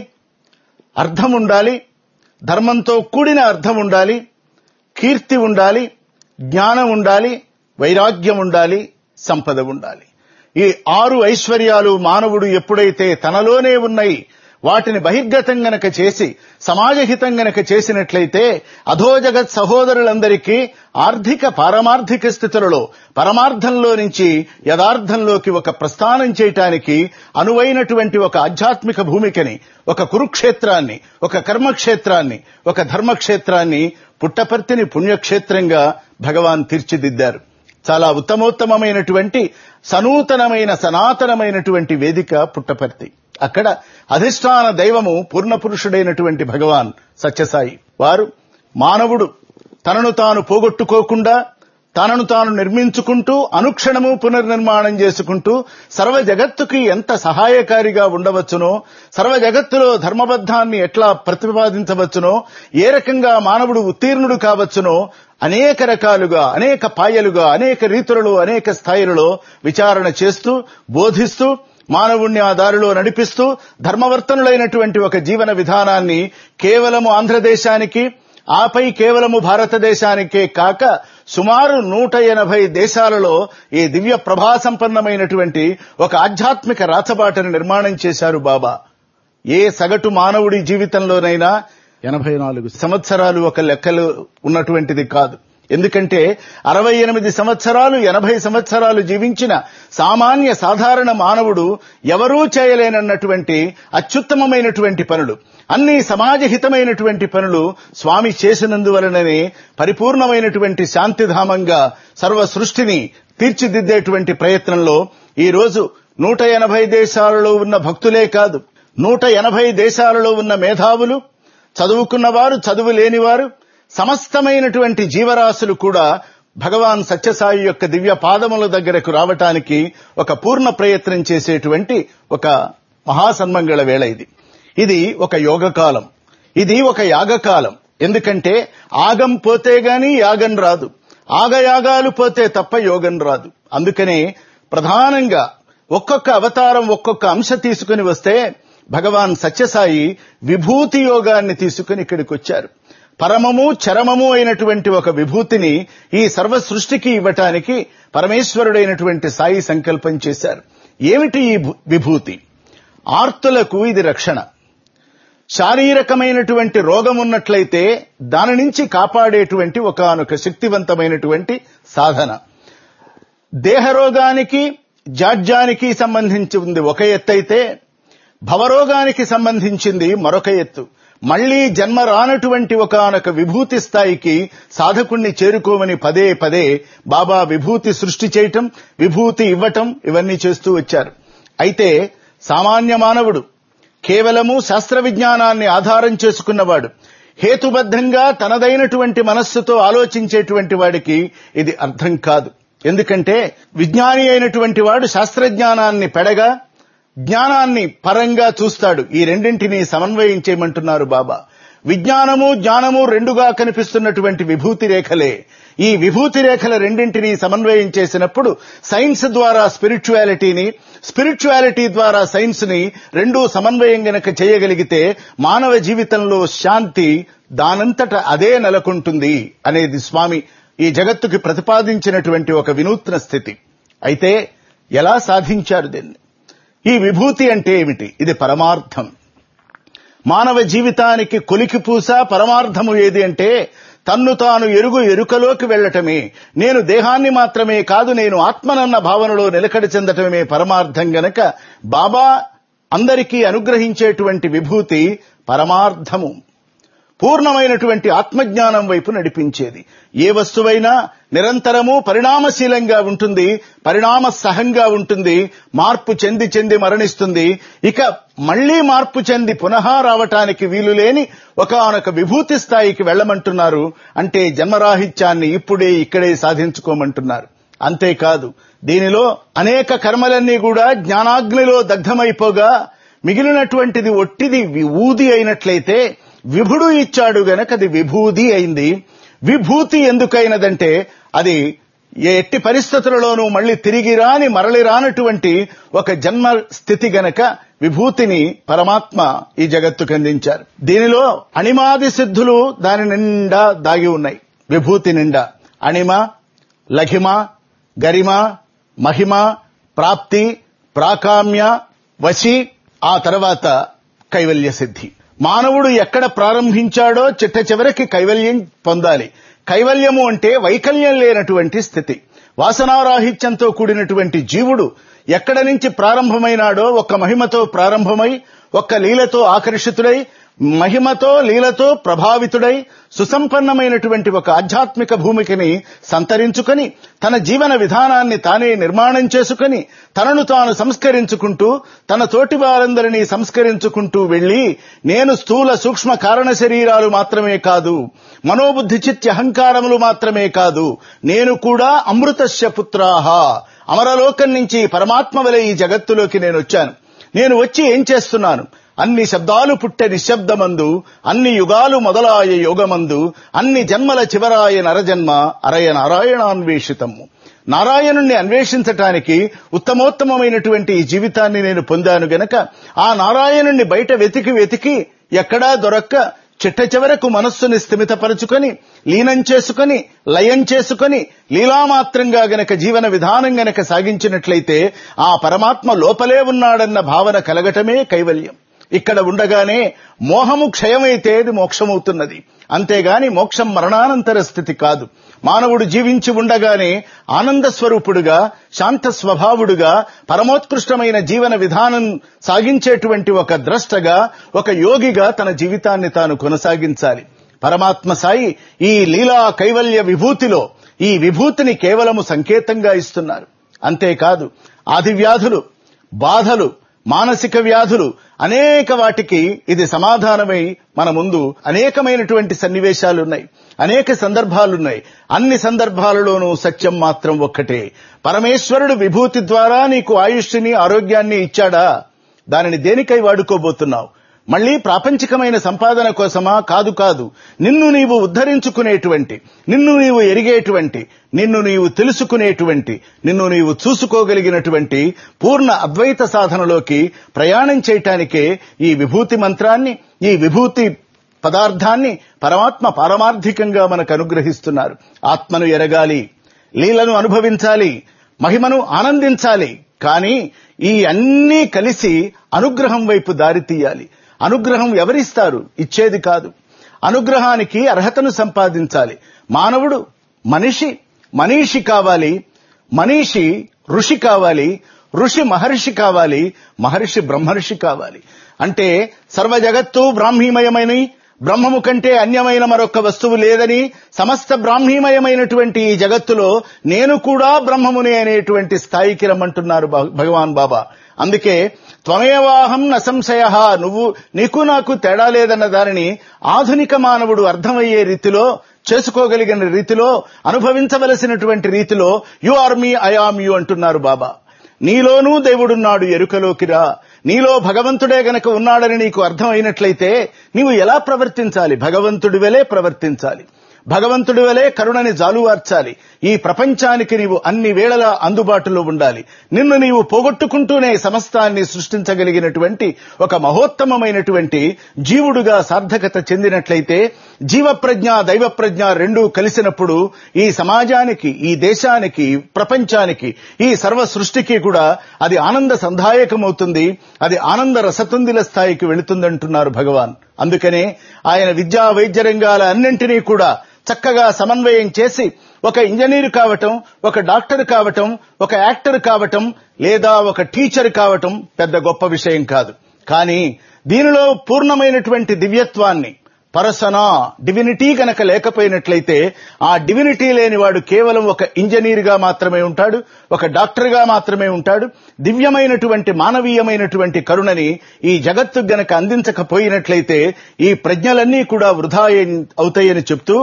అర్థం ఉండాలి ధర్మంతో కూడిన అర్థం ఉండాలి కీర్తి ఉండాలి జ్ఞానం ఉండాలి వైరాగ్యం ఉండాలి సంపద ఉండాలి ఈ ఆరు ఐశ్వర్యాలు మానవుడు ఎప్పుడైతే తనలోనే ఉన్నాయి వాటిని బహిర్గతం గనక చేసి సమాజహితం గనక చేసినట్లయితే అధోజగత్ సహోదరులందరికీ ఆర్థిక పారమార్థిక స్థితులలో పరమార్థంలో నుంచి యథార్థంలోకి ఒక ప్రస్థానం చేయటానికి అనువైనటువంటి ఒక ఆధ్యాత్మిక భూమికని ఒక కురుక్షేత్రాన్ని ఒక కర్మక్షేత్రాన్ని ఒక ధర్మక్షేత్రాన్ని పుట్టపర్తిని పుణ్యక్షేత్రంగా భగవాన్ తీర్చిదిద్దారు చాలా ఉత్తమోత్తమమైనటువంటి సనూతనమైన సనాతనమైనటువంటి వేదిక పుట్టపర్తి అక్కడ అధిష్టాన దైవము పూర్ణ పురుషుడైనటువంటి భగవాన్ సత్యసాయి వారు మానవుడు తనను తాను పోగొట్టుకోకుండా తనను తాను నిర్మించుకుంటూ అనుక్షణము పునర్నిర్మాణం చేసుకుంటూ సర్వ జగత్తుకి ఎంత సహాయకారిగా ఉండవచ్చునో సర్వ జగత్తులో ధర్మబద్ధాన్ని ఎట్లా ప్రతిపాదించవచ్చునో ఏ రకంగా మానవుడు ఉత్తీర్ణుడు కావచ్చునో అనేక రకాలుగా అనేక పాయలుగా అనేక రీతులలో అనేక స్థాయిలలో విచారణ చేస్తూ బోధిస్తూ మానవుణ్ణి ఆ దారిలో నడిపిస్తూ ధర్మవర్తనులైనటువంటి ఒక జీవన విధానాన్ని కేవలము ఆంధ్రదేశానికి ఆపై కేవలము భారతదేశానికే కాక సుమారు నూట ఎనభై దేశాలలో ఈ దివ్య ప్రభాసంపన్నమైనటువంటి ఒక ఆధ్యాత్మిక రాచబాటను నిర్మాణం చేశారు బాబా ఏ సగటు మానవుడి జీవితంలోనైనా ఎనభై నాలుగు సంవత్సరాలు ఒక లెక్కలు ఉన్నటువంటిది కాదు ఎందుకంటే అరవై ఎనిమిది సంవత్సరాలు ఎనభై సంవత్సరాలు జీవించిన సామాన్య సాధారణ మానవుడు ఎవరూ చేయలేనన్నటువంటి అత్యుత్తమమైనటువంటి పనులు అన్ని సమాజహితమైనటువంటి పనులు స్వామి చేసినందువలననే పరిపూర్ణమైనటువంటి శాంతిధామంగా సర్వ సృష్టిని తీర్చిదిద్దేటువంటి ప్రయత్నంలో ఈ రోజు నూట ఎనభై దేశాలలో ఉన్న భక్తులే కాదు నూట ఎనభై దేశాలలో ఉన్న మేధావులు చదువుకున్నవారు చదువు లేనివారు సమస్తమైనటువంటి జీవరాశులు కూడా భగవాన్ సత్యసాయి యొక్క దివ్య పాదముల దగ్గరకు రావటానికి ఒక పూర్ణ ప్రయత్నం చేసేటువంటి ఒక మహాసన్మంగళ వేళ ఇది ఇది ఒక యోగకాలం ఇది ఒక యాగకాలం ఎందుకంటే ఆగం పోతే గాని యాగం రాదు ఆగయాగాలు పోతే తప్ప యోగం రాదు అందుకనే ప్రధానంగా ఒక్కొక్క అవతారం ఒక్కొక్క అంశ తీసుకుని వస్తే భగవాన్ సత్యసాయి విభూతి యోగాన్ని తీసుకుని ఇక్కడికి వచ్చారు పరమము చరమము అయినటువంటి ఒక విభూతిని ఈ సర్వ సృష్టికి ఇవ్వటానికి పరమేశ్వరుడైనటువంటి సాయి సంకల్పం చేశారు ఏమిటి ఈ విభూతి ఆర్తులకు ఇది రక్షణ శారీరకమైనటువంటి రోగం ఉన్నట్లయితే దాని నుంచి కాపాడేటువంటి ఒకనొక శక్తివంతమైనటువంటి సాధన దేహరోగానికి జాడ్యానికి సంబంధించింది ఒక ఎత్తైతే భవరోగానికి సంబంధించింది మరొక ఎత్తు మళ్లీ జన్మ రానటువంటి ఒకనొక విభూతి స్థాయికి సాధకుణ్ణి చేరుకోమని పదే పదే బాబా విభూతి సృష్టి చేయటం విభూతి ఇవ్వటం ఇవన్నీ చేస్తూ వచ్చారు అయితే సామాన్య మానవుడు కేవలము శాస్త్ర విజ్ఞానాన్ని ఆధారం చేసుకున్నవాడు హేతుబద్ధంగా తనదైనటువంటి మనస్సుతో ఆలోచించేటువంటి వాడికి ఇది అర్థం కాదు ఎందుకంటే విజ్ఞాని అయినటువంటి వాడు శాస్త్రజ్ఞానాన్ని పెడగా జ్ఞానాన్ని పరంగా చూస్తాడు ఈ రెండింటిని సమన్వయం చేయమంటున్నారు బాబా విజ్ఞానము జ్ఞానము రెండుగా కనిపిస్తున్నటువంటి విభూతి రేఖలే ఈ విభూతి రేఖల రెండింటిని సమన్వయం చేసినప్పుడు సైన్స్ ద్వారా స్పిరిచువాలిటీని స్పిరిచువాలిటీ ద్వారా సైన్స్ ని రెండూ సమన్వయం గనక చేయగలిగితే మానవ జీవితంలో శాంతి దానంతట అదే నెలకొంటుంది అనేది స్వామి ఈ జగత్తుకి ప్రతిపాదించినటువంటి ఒక వినూత్న స్థితి అయితే ఎలా సాధించారు దీన్ని ఈ విభూతి అంటే ఏమిటి ఇది పరమార్థం మానవ జీవితానికి కొలికి పూస పరమార్థము ఏది అంటే తన్ను తాను ఎరుగు ఎరుకలోకి వెళ్లటమే నేను దేహాన్ని మాత్రమే కాదు నేను ఆత్మనన్న భావనలో నిలకడ చెందటమే పరమార్థం గనక బాబా అందరికీ అనుగ్రహించేటువంటి విభూతి పరమార్థము పూర్ణమైనటువంటి ఆత్మజ్ఞానం వైపు నడిపించేది ఏ వస్తువైనా నిరంతరము పరిణామశీలంగా ఉంటుంది పరిణామ సహంగా ఉంటుంది మార్పు చెంది చెంది మరణిస్తుంది ఇక మళ్లీ మార్పు చెంది పునః రావటానికి వీలు లేని ఒకనొక విభూతి స్థాయికి వెళ్లమంటున్నారు అంటే జన్మరాహిత్యాన్ని ఇప్పుడే ఇక్కడే సాధించుకోమంటున్నారు అంతేకాదు దీనిలో అనేక కర్మలన్నీ కూడా జ్ఞానాగ్నిలో దగ్ధమైపోగా మిగిలినటువంటిది ఒట్టిది ఊది అయినట్లయితే విభుడు ఇచ్చాడు గనక అది విభూది అయింది విభూతి ఎందుకైనదంటే అది ఎట్టి పరిస్థితులలోనూ మళ్ళీ తిరిగి రాని మరలి రానటువంటి ఒక జన్మ స్థితి గనక విభూతిని పరమాత్మ ఈ జగత్తుకు అందించారు దీనిలో అణిమాది సిద్ధులు దాని నిండా దాగి ఉన్నాయి విభూతి నిండా అణిమ లఘిమ గరిమ మహిమ ప్రాప్తి ప్రాకామ్య వశి ఆ తర్వాత కైవల్య సిద్ధి మానవుడు ఎక్కడ ప్రారంభించాడో చిట్ట చివరికి కైవల్యం పొందాలి కైవల్యము అంటే వైకల్యం లేనటువంటి స్థితి వాసనారాహిత్యంతో కూడినటువంటి జీవుడు ఎక్కడ నుంచి ప్రారంభమైనాడో ఒక్క మహిమతో ప్రారంభమై ఒక్క లీలతో ఆకర్షితుడై మహిమతో లీలతో ప్రభావితుడై సుసంపన్నమైనటువంటి ఒక ఆధ్యాత్మిక భూమికని సంతరించుకొని తన జీవన విధానాన్ని తానే నిర్మాణం చేసుకుని తనను తాను సంస్కరించుకుంటూ తన తోటి వారందరినీ సంస్కరించుకుంటూ వెళ్లి నేను స్థూల సూక్ష్మ కారణ శరీరాలు మాత్రమే కాదు మనోబుద్ధి చిత్య అహంకారములు మాత్రమే కాదు నేను కూడా అమృతస్య పుత్రాహ అమరలోకం నుంచి పరమాత్మ వలె ఈ జగత్తులోకి నేను వచ్చాను నేను వచ్చి ఏం చేస్తున్నాను అన్ని శబ్దాలు పుట్టె నిశ్శబ్దమందు అన్ని యుగాలు మొదలాయ యోగమందు అన్ని జన్మల చివరాయ నరజన్మ అరయ నారాయణాన్వేషితము నారాయణుణ్ణి అన్వేషించటానికి ఉత్తమోత్తమమైనటువంటి ఈ జీవితాన్ని నేను పొందాను గనక ఆ నారాయణుణ్ణి బయట వెతికి వెతికి ఎక్కడా దొరక్క చిట్ట చివరకు మనస్సుని స్థిమితపరుచుకొని లీనం చేసుకొని లయం చేసుకొని లీలామాత్రంగా గనక జీవన విధానం గనక సాగించినట్లయితే ఆ పరమాత్మ లోపలే ఉన్నాడన్న భావన కలగటమే కైవల్యం ఇక్కడ ఉండగానే మోహము క్షయమైతే అది మోక్షమవుతున్నది అంతేగాని మోక్షం మరణానంతర స్థితి కాదు మానవుడు జీవించి ఉండగానే ఆనంద స్వరూపుడుగా శాంత స్వభావుడుగా పరమోత్కృష్టమైన జీవన విధానం సాగించేటువంటి ఒక ద్రష్టగా ఒక యోగిగా తన జీవితాన్ని తాను కొనసాగించాలి పరమాత్మ సాయి ఈ లీలా కైవల్య విభూతిలో ఈ విభూతిని కేవలము సంకేతంగా ఇస్తున్నారు అంతేకాదు ఆది వ్యాధులు బాధలు మానసిక వ్యాధులు అనేక వాటికి ఇది సమాధానమై మన ముందు అనేకమైనటువంటి సన్నివేశాలున్నాయి అనేక సందర్భాలున్నాయి అన్ని సందర్భాలలోనూ సత్యం మాత్రం ఒక్కటే పరమేశ్వరుడు విభూతి ద్వారా నీకు ఆయుష్ని ఆరోగ్యాన్ని ఇచ్చాడా దానిని దేనికై వాడుకోబోతున్నావు మళ్ళీ ప్రాపంచికమైన సంపాదన కోసమా కాదు కాదు నిన్ను నీవు ఉద్ధరించుకునేటువంటి నిన్ను నీవు ఎరిగేటువంటి నిన్ను నీవు తెలుసుకునేటువంటి నిన్ను నీవు చూసుకోగలిగినటువంటి పూర్ణ అద్వైత సాధనలోకి ప్రయాణం చేయటానికే ఈ విభూతి మంత్రాన్ని ఈ విభూతి పదార్థాన్ని పరమాత్మ పారమార్థికంగా మనకు అనుగ్రహిస్తున్నారు ఆత్మను ఎరగాలి లీలను అనుభవించాలి మహిమను ఆనందించాలి కానీ ఈ అన్నీ కలిసి అనుగ్రహం వైపు దారి తీయాలి అనుగ్రహం ఎవరిస్తారు ఇచ్చేది కాదు అనుగ్రహానికి అర్హతను సంపాదించాలి మానవుడు మనిషి మనీషి కావాలి మనీషి ఋషి కావాలి ఋషి మహర్షి కావాలి మహర్షి బ్రహ్మర్షి కావాలి అంటే సర్వ జగత్తు బ్రాహ్మీమయమని బ్రహ్మము కంటే అన్యమైన మరొక వస్తువు లేదని సమస్త బ్రాహ్మీమయమైనటువంటి ఈ జగత్తులో నేను కూడా బ్రహ్మమునే అనేటువంటి స్థాయికి రమ్మంటున్నారు భగవాన్ బాబా అందుకే త్వమేవాహం నసంశయ నువ్వు నీకు నాకు తేడా లేదన్న దానిని ఆధునిక మానవుడు అర్థమయ్యే రీతిలో చేసుకోగలిగిన రీతిలో అనుభవించవలసినటువంటి రీతిలో you are me I am you అంటున్నారు బాబా నీలోనూ దేవుడున్నాడు ఎరుకలోకి రా నీలో భగవంతుడే గనక ఉన్నాడని నీకు అర్థమైనట్లయితే నీవు ఎలా ప్రవర్తించాలి భగవంతుడి వెలే ప్రవర్తించాలి భగవంతుడి వలె కరుణని జాలువార్చాలి ఈ ప్రపంచానికి నీవు అన్ని వేళలా అందుబాటులో ఉండాలి నిన్ను నీవు పోగొట్టుకుంటూనే సమస్తాన్ని సృష్టించగలిగినటువంటి ఒక మహోత్తమమైనటువంటి జీవుడుగా సార్థకత చెందినట్లయితే జీవప్రజ్ఞ దైవప్రజ్ఞ రెండూ కలిసినప్పుడు ఈ సమాజానికి ఈ దేశానికి ప్రపంచానికి ఈ సర్వ సృష్టికి కూడా అది ఆనంద సంధాయకమవుతుంది అది ఆనంద రసతుందిల స్థాయికి వెళుతుందంటున్నారు భగవాన్ అందుకనే ఆయన విద్యా వైద్య రంగాల అన్నింటినీ కూడా చక్కగా సమన్వయం చేసి ఒక ఇంజనీర్ కావటం ఒక డాక్టర్ కావటం ఒక యాక్టర్ కావటం లేదా ఒక టీచర్ కావటం పెద్ద గొప్ప విషయం కాదు కానీ దీనిలో పూర్ణమైనటువంటి దివ్యత్వాన్ని పరసన డివినిటీ గనక లేకపోయినట్లయితే ఆ డివినిటీ లేనివాడు కేవలం ఒక ఇంజనీర్ గా మాత్రమే ఉంటాడు ఒక డాక్టర్ గా మాత్రమే ఉంటాడు దివ్యమైనటువంటి మానవీయమైనటువంటి కరుణని ఈ జగత్తు గనక అందించకపోయినట్లయితే ఈ ప్రజ్ఞలన్నీ కూడా వృధా అవుతాయని చెప్తూ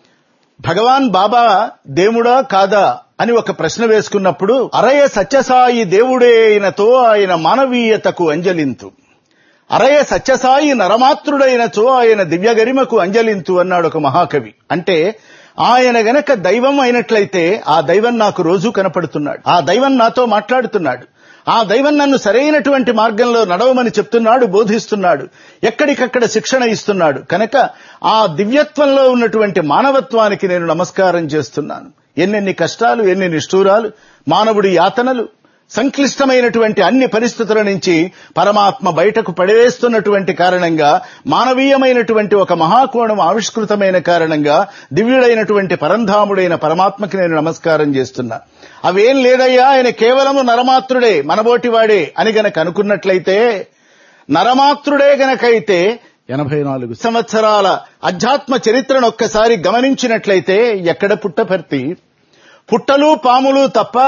భగవాన్ బాబా దేవుడా కాదా అని ఒక ప్రశ్న వేసుకున్నప్పుడు అరయ సత్యసాయి దేవుడే అయినతో ఆయన మానవీయతకు అంజలింతు అరయ సత్యసాయి నరమాత్రుడైనచో ఆయన దివ్యగరిమకు అంజలింతు అన్నాడు ఒక మహాకవి అంటే ఆయన గనక దైవం అయినట్లయితే ఆ దైవం నాకు రోజూ కనపడుతున్నాడు ఆ దైవం నాతో మాట్లాడుతున్నాడు ఆ దైవం నన్ను సరైనటువంటి మార్గంలో నడవమని చెప్తున్నాడు బోధిస్తున్నాడు ఎక్కడికక్కడ శిక్షణ ఇస్తున్నాడు కనుక ఆ దివ్యత్వంలో ఉన్నటువంటి మానవత్వానికి నేను నమస్కారం చేస్తున్నాను ఎన్నెన్ని కష్టాలు ఎన్ని నిష్ఠూరాలు మానవుడి యాతనలు సంక్లిష్టమైనటువంటి అన్ని పరిస్థితుల నుంచి పరమాత్మ బయటకు పడవేస్తున్నటువంటి కారణంగా మానవీయమైనటువంటి ఒక మహాకోణం ఆవిష్కృతమైన కారణంగా దివ్యుడైనటువంటి పరంధాముడైన పరమాత్మకి నేను నమస్కారం చేస్తున్నా అవేం లేదయ్యా ఆయన కేవలము నరమాత్రుడే మనబోటివాడే అని గనక అనుకున్నట్లయితే నరమాత్రుడే గనకైతే ఎనభై నాలుగు సంవత్సరాల అధ్యాత్మ చరిత్రను ఒక్కసారి గమనించినట్లయితే ఎక్కడ పుట్టపర్తి పుట్టలు పాములు తప్ప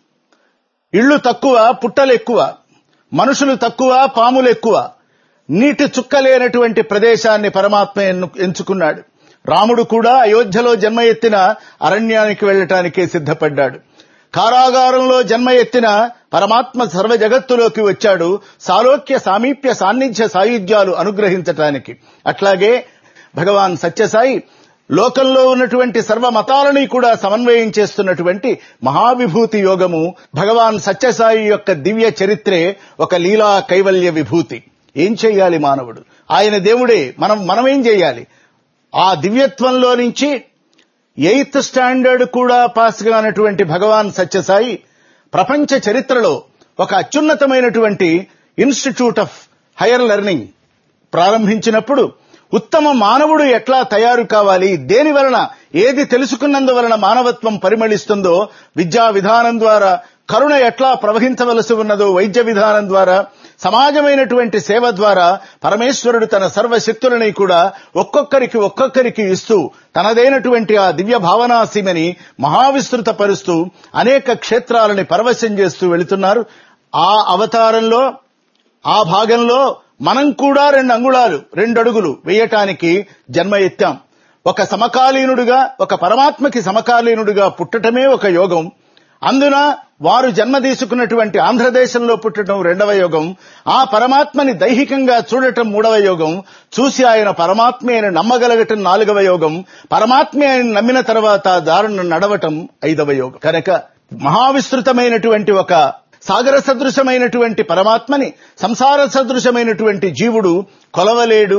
ఇళ్లు తక్కువ పుట్టలు ఎక్కువ మనుషులు తక్కువ పాములు ఎక్కువ నీటి చుక్కలేనటువంటి ప్రదేశాన్ని పరమాత్మ ఎంచుకున్నాడు రాముడు కూడా అయోధ్యలో జన్మ ఎత్తిన అరణ్యానికి వెళ్లటానికే సిద్ధపడ్డాడు కారాగారంలో జన్మ ఎత్తిన పరమాత్మ సర్వ జగత్తులోకి వచ్చాడు సాలోక్య సామీప్య సాన్నిధ్య సాయుధ్యాలు అనుగ్రహించటానికి అట్లాగే భగవాన్ సత్యసాయి లోకంలో ఉన్నటువంటి సర్వ మతాలని కూడా సమన్వయం చేస్తున్నటువంటి మహావిభూతి యోగము భగవాన్ సత్యసాయి యొక్క దివ్య చరిత్రే ఒక లీలా కైవల్య విభూతి ఏం చెయ్యాలి మానవుడు ఆయన దేవుడే మనం మనమేం చేయాలి ఆ దివ్యత్వంలో నుంచి ఎయిత్ స్టాండర్డ్ కూడా పాస్ కానటువంటి భగవాన్ సత్యసాయి ప్రపంచ చరిత్రలో ఒక అత్యున్నతమైనటువంటి ఇన్స్టిట్యూట్ ఆఫ్ హైయర్ లెర్నింగ్ ప్రారంభించినప్పుడు ఉత్తమ మానవుడు ఎట్లా తయారు కావాలి దేని వలన ఏది తెలుసుకున్నందువలన మానవత్వం పరిమళిస్తుందో విద్యా విధానం ద్వారా కరుణ ఎట్లా ప్రవహించవలసి ఉన్నదో వైద్య విధానం ద్వారా సమాజమైనటువంటి సేవ ద్వారా పరమేశ్వరుడు తన సర్వశక్తులని కూడా ఒక్కొక్కరికి ఒక్కొక్కరికి ఇస్తూ తనదైనటువంటి ఆ దివ్య భావనాసీమని మహావిస్తృత పరుస్తూ అనేక క్షేత్రాలని పరవశం చేస్తూ వెళుతున్నారు ఆ అవతారంలో ఆ భాగంలో మనం కూడా రెండు అంగుళాలు రెండు అడుగులు వేయటానికి జన్మ ఎత్తాం ఒక సమకాలీనుడుగా ఒక పరమాత్మకి సమకాలీనుడుగా పుట్టటమే ఒక యోగం అందున వారు జన్మ తీసుకున్నటువంటి ఆంధ్రదేశంలో పుట్టడం రెండవ యోగం ఆ పరమాత్మని దైహికంగా చూడటం మూడవ యోగం చూసి ఆయన పరమాత్మే అని నమ్మగలగటం నాలుగవ యోగం పరమాత్మే అని నమ్మిన తర్వాత దారుణ నడవటం ఐదవ యోగం కనుక మహావిస్తృతమైనటువంటి ఒక సాగర సదృశమైనటువంటి పరమాత్మని సంసార సదృశమైనటువంటి జీవుడు కొలవలేడు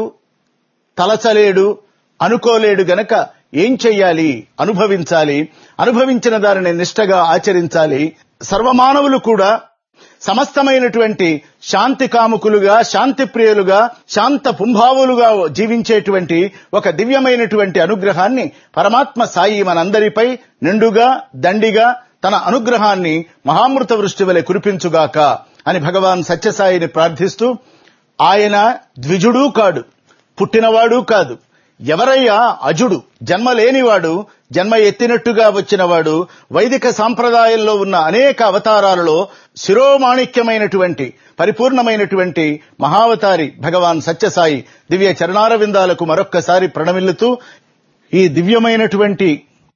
తలచలేడు అనుకోలేడు గనక ఏం చెయ్యాలి అనుభవించాలి అనుభవించిన దానిని నిష్టగా ఆచరించాలి సర్వమానవులు కూడా సమస్తమైనటువంటి శాంతి కాముకులుగా శాంతి ప్రియులుగా శాంత పుంభావులుగా జీవించేటువంటి ఒక దివ్యమైనటువంటి అనుగ్రహాన్ని పరమాత్మ సాయి మనందరిపై నిండుగా దండిగా తన అనుగ్రహాన్ని మహామృత వృష్టి వలె కురిపించుగాక అని భగవాన్ సత్యసాయిని ప్రార్థిస్తూ ఆయన ద్విజుడు కాడు పుట్టినవాడు కాదు ఎవరయ్యా అజుడు జన్మ లేనివాడు జన్మ ఎత్తినట్టుగా వచ్చినవాడు వైదిక సాంప్రదాయంలో ఉన్న అనేక అవతారాలలో శిరోమాణిక్యమైనటువంటి పరిపూర్ణమైనటువంటి మహావతారి భగవాన్ సత్యసాయి దివ్య చరణారవిందాలకు మరొక్కసారి ప్రణమిల్లుతూ ఈ దివ్యమైనటువంటి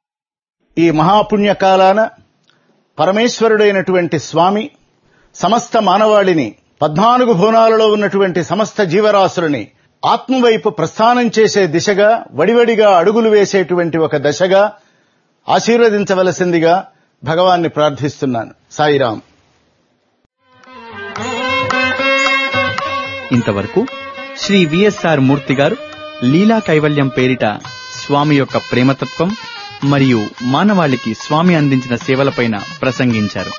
ఈ మహాపుణ్య కాలాన పరమేశ్వరుడైనటువంటి స్వామి సమస్త మానవాళిని పద్నాలుగు భువనాలలో ఉన్నటువంటి సమస్త జీవరాశులని ఆత్మవైపు ప్రస్థానం చేసే దిశగా వడివడిగా అడుగులు వేసేటువంటి ఒక దశగా ఆశీర్వదించవలసిందిగా భగవాన్ని ప్రార్థిస్తున్నాను సాయిరాం ఇంతవరకు శ్రీ విఎస్ఆర్ మూర్తి గారు లీలా కైవల్యం పేరిట స్వామి యొక్క ప్రేమతత్వం మరియు మానవాళికి స్వామి అందించిన సేవలపైన ప్రసంగించారు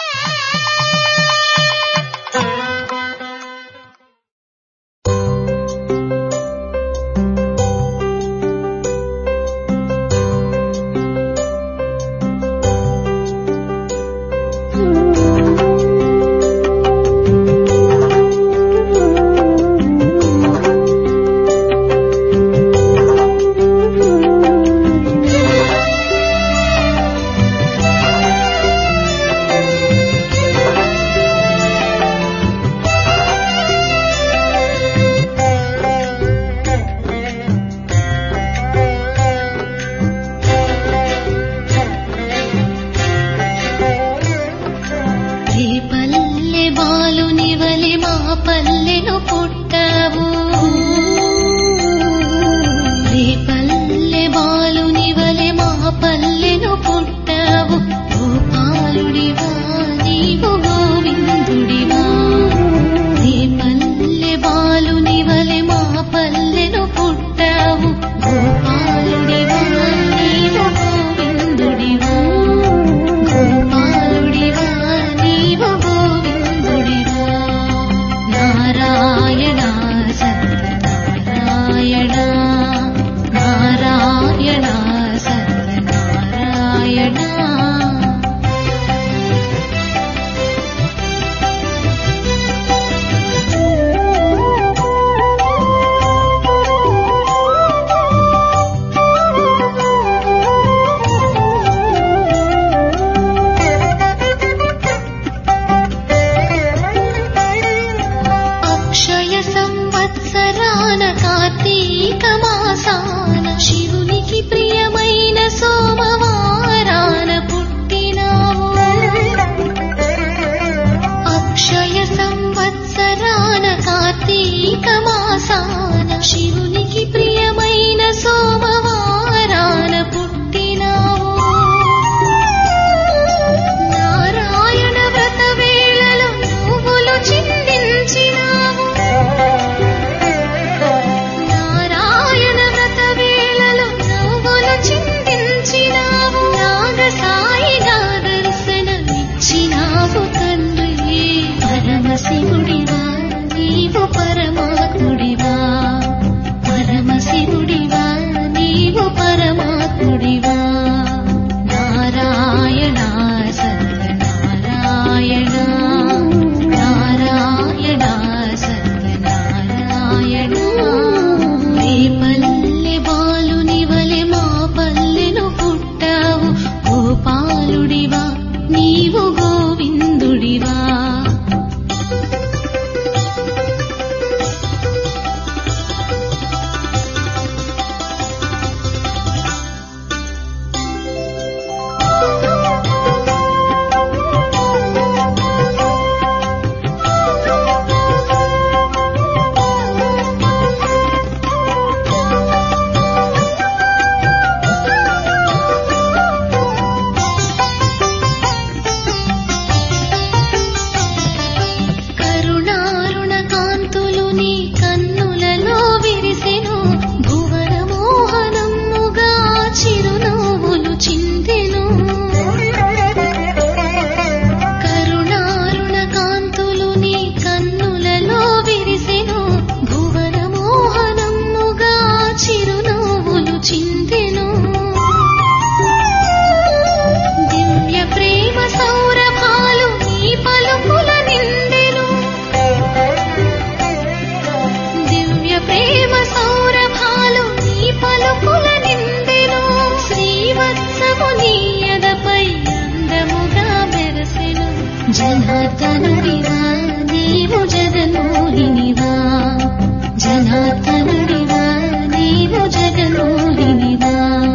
ఈ పల్లె బాలుని వలి మా పల్లెను పుట్టావు ఈ పల్లె బాలుని వలి మా పల్లెను పుట్టావు గోపాలుడివా నీవు గోవిందుడివా ఈ పల్లె బాలుని వలి మా పల్లెను పుట్టావు గోపాలుడివా నీవు గోవిందుడివా గోపాలుడివా నీవు గోవిందుడివా నారాయణ సత్యనారాయణ నారాయణ సత్యనారాయణ అక్షయ సంవత్సరాన కార్తీక మాసాన శివునికి ప్రియమైన సోమవారాన పుట్టినావు అక్షయ సంవత్సరాన కార్తీక మాసాన శివునికి ప్రియమైన సోమవారాన పుట్టినావు నారాయణ వ్రత వేళలో నువ్వులు చిందించినావు నారాయణ వ్రత వేళలో నువ్వులు చిందించినావు నాగ సాయిగా దర్శనమిచ్చినావు తండ్రి పరమశివుడివా నీవు పరమాత్ముడివా పరమశివుడివా నీవు పరమాత్ముడివా నారాయణ సత్యనారాయణ నారాయణ సత్యనారాయణ ఈ పల్లె బాలుని వలె మా పల్లెను పుట్టావు గోపాలుడివా నీవు గోవిందుడివా కరుణారుణ కాంతులు నీ కన్నులలో విరిసెను భువన మోహనముగా చిరునవ్వులు చిందెను కరుణారుణ కాంతులు నీ కన్నులలో విరిసెను భువన మోహనముగా చిరునవ్వులు చిందెను దివ్య ప్రేమ సౌరభాలు నీ పలుకుల నిందెను దివ్య ప్రేమ సౌరభాలు నీ పలుకుల నిందెను శ్రీవత్సము నీ ఎదపై అందముగా మెరసెను జనార్దనుడివా నీవు జగన్మోహినివా జనార్దనుడివా నీవు జగన్మోహినివా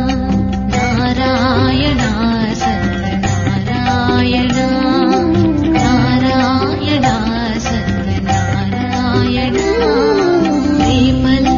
నారాయణ సత్యనారాయణ నారాయణ సత్యనారాయణ ప్రేమల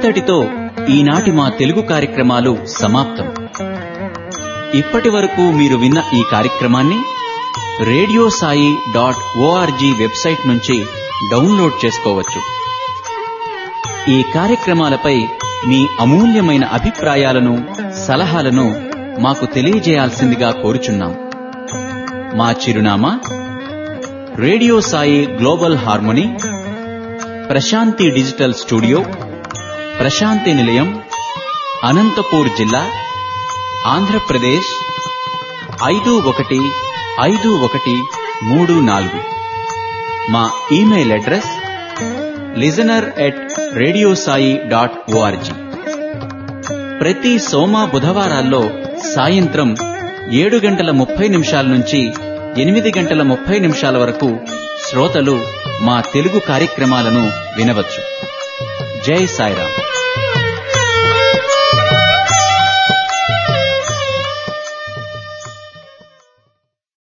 ఇంతటితో ఈనాటి మా తెలుగు కార్యక్రమాలు సమాప్తం ఇప్పటి వరకు మీరు విన్న ఈ కార్యక్రమాన్ని radio Sai dot ORG website నుంచి డౌన్లోడ్ చేసుకోవచ్చు ఈ కార్యక్రమాలపై మీ అమూల్యమైన అభిప్రాయాలను సలహాలను మాకు తెలియజేయాల్సిందిగా కోరుచున్నాం మా చిరునామా radio Sai global harmony Prasanthi digital studio Prasanthi Nilayam Anantapur జిల్లా ఆంధ్రప్రదేశ్ ఐదు ఒకటి ఐదు ఒకటి మూడు నాలుగు మా email address listener at radio Sai dot ORG ప్రతి సోమ బుధవారాల్లో సాయంత్రం ఏడు గంటల ముప్పై నిమిషాల నుంచి ఎనిమిది గంటల ముప్పై నిమిషాల వరకు శ్రోతలు మా తెలుగు కార్యక్రమాలను వినవచ్చు జై సాయిరామ్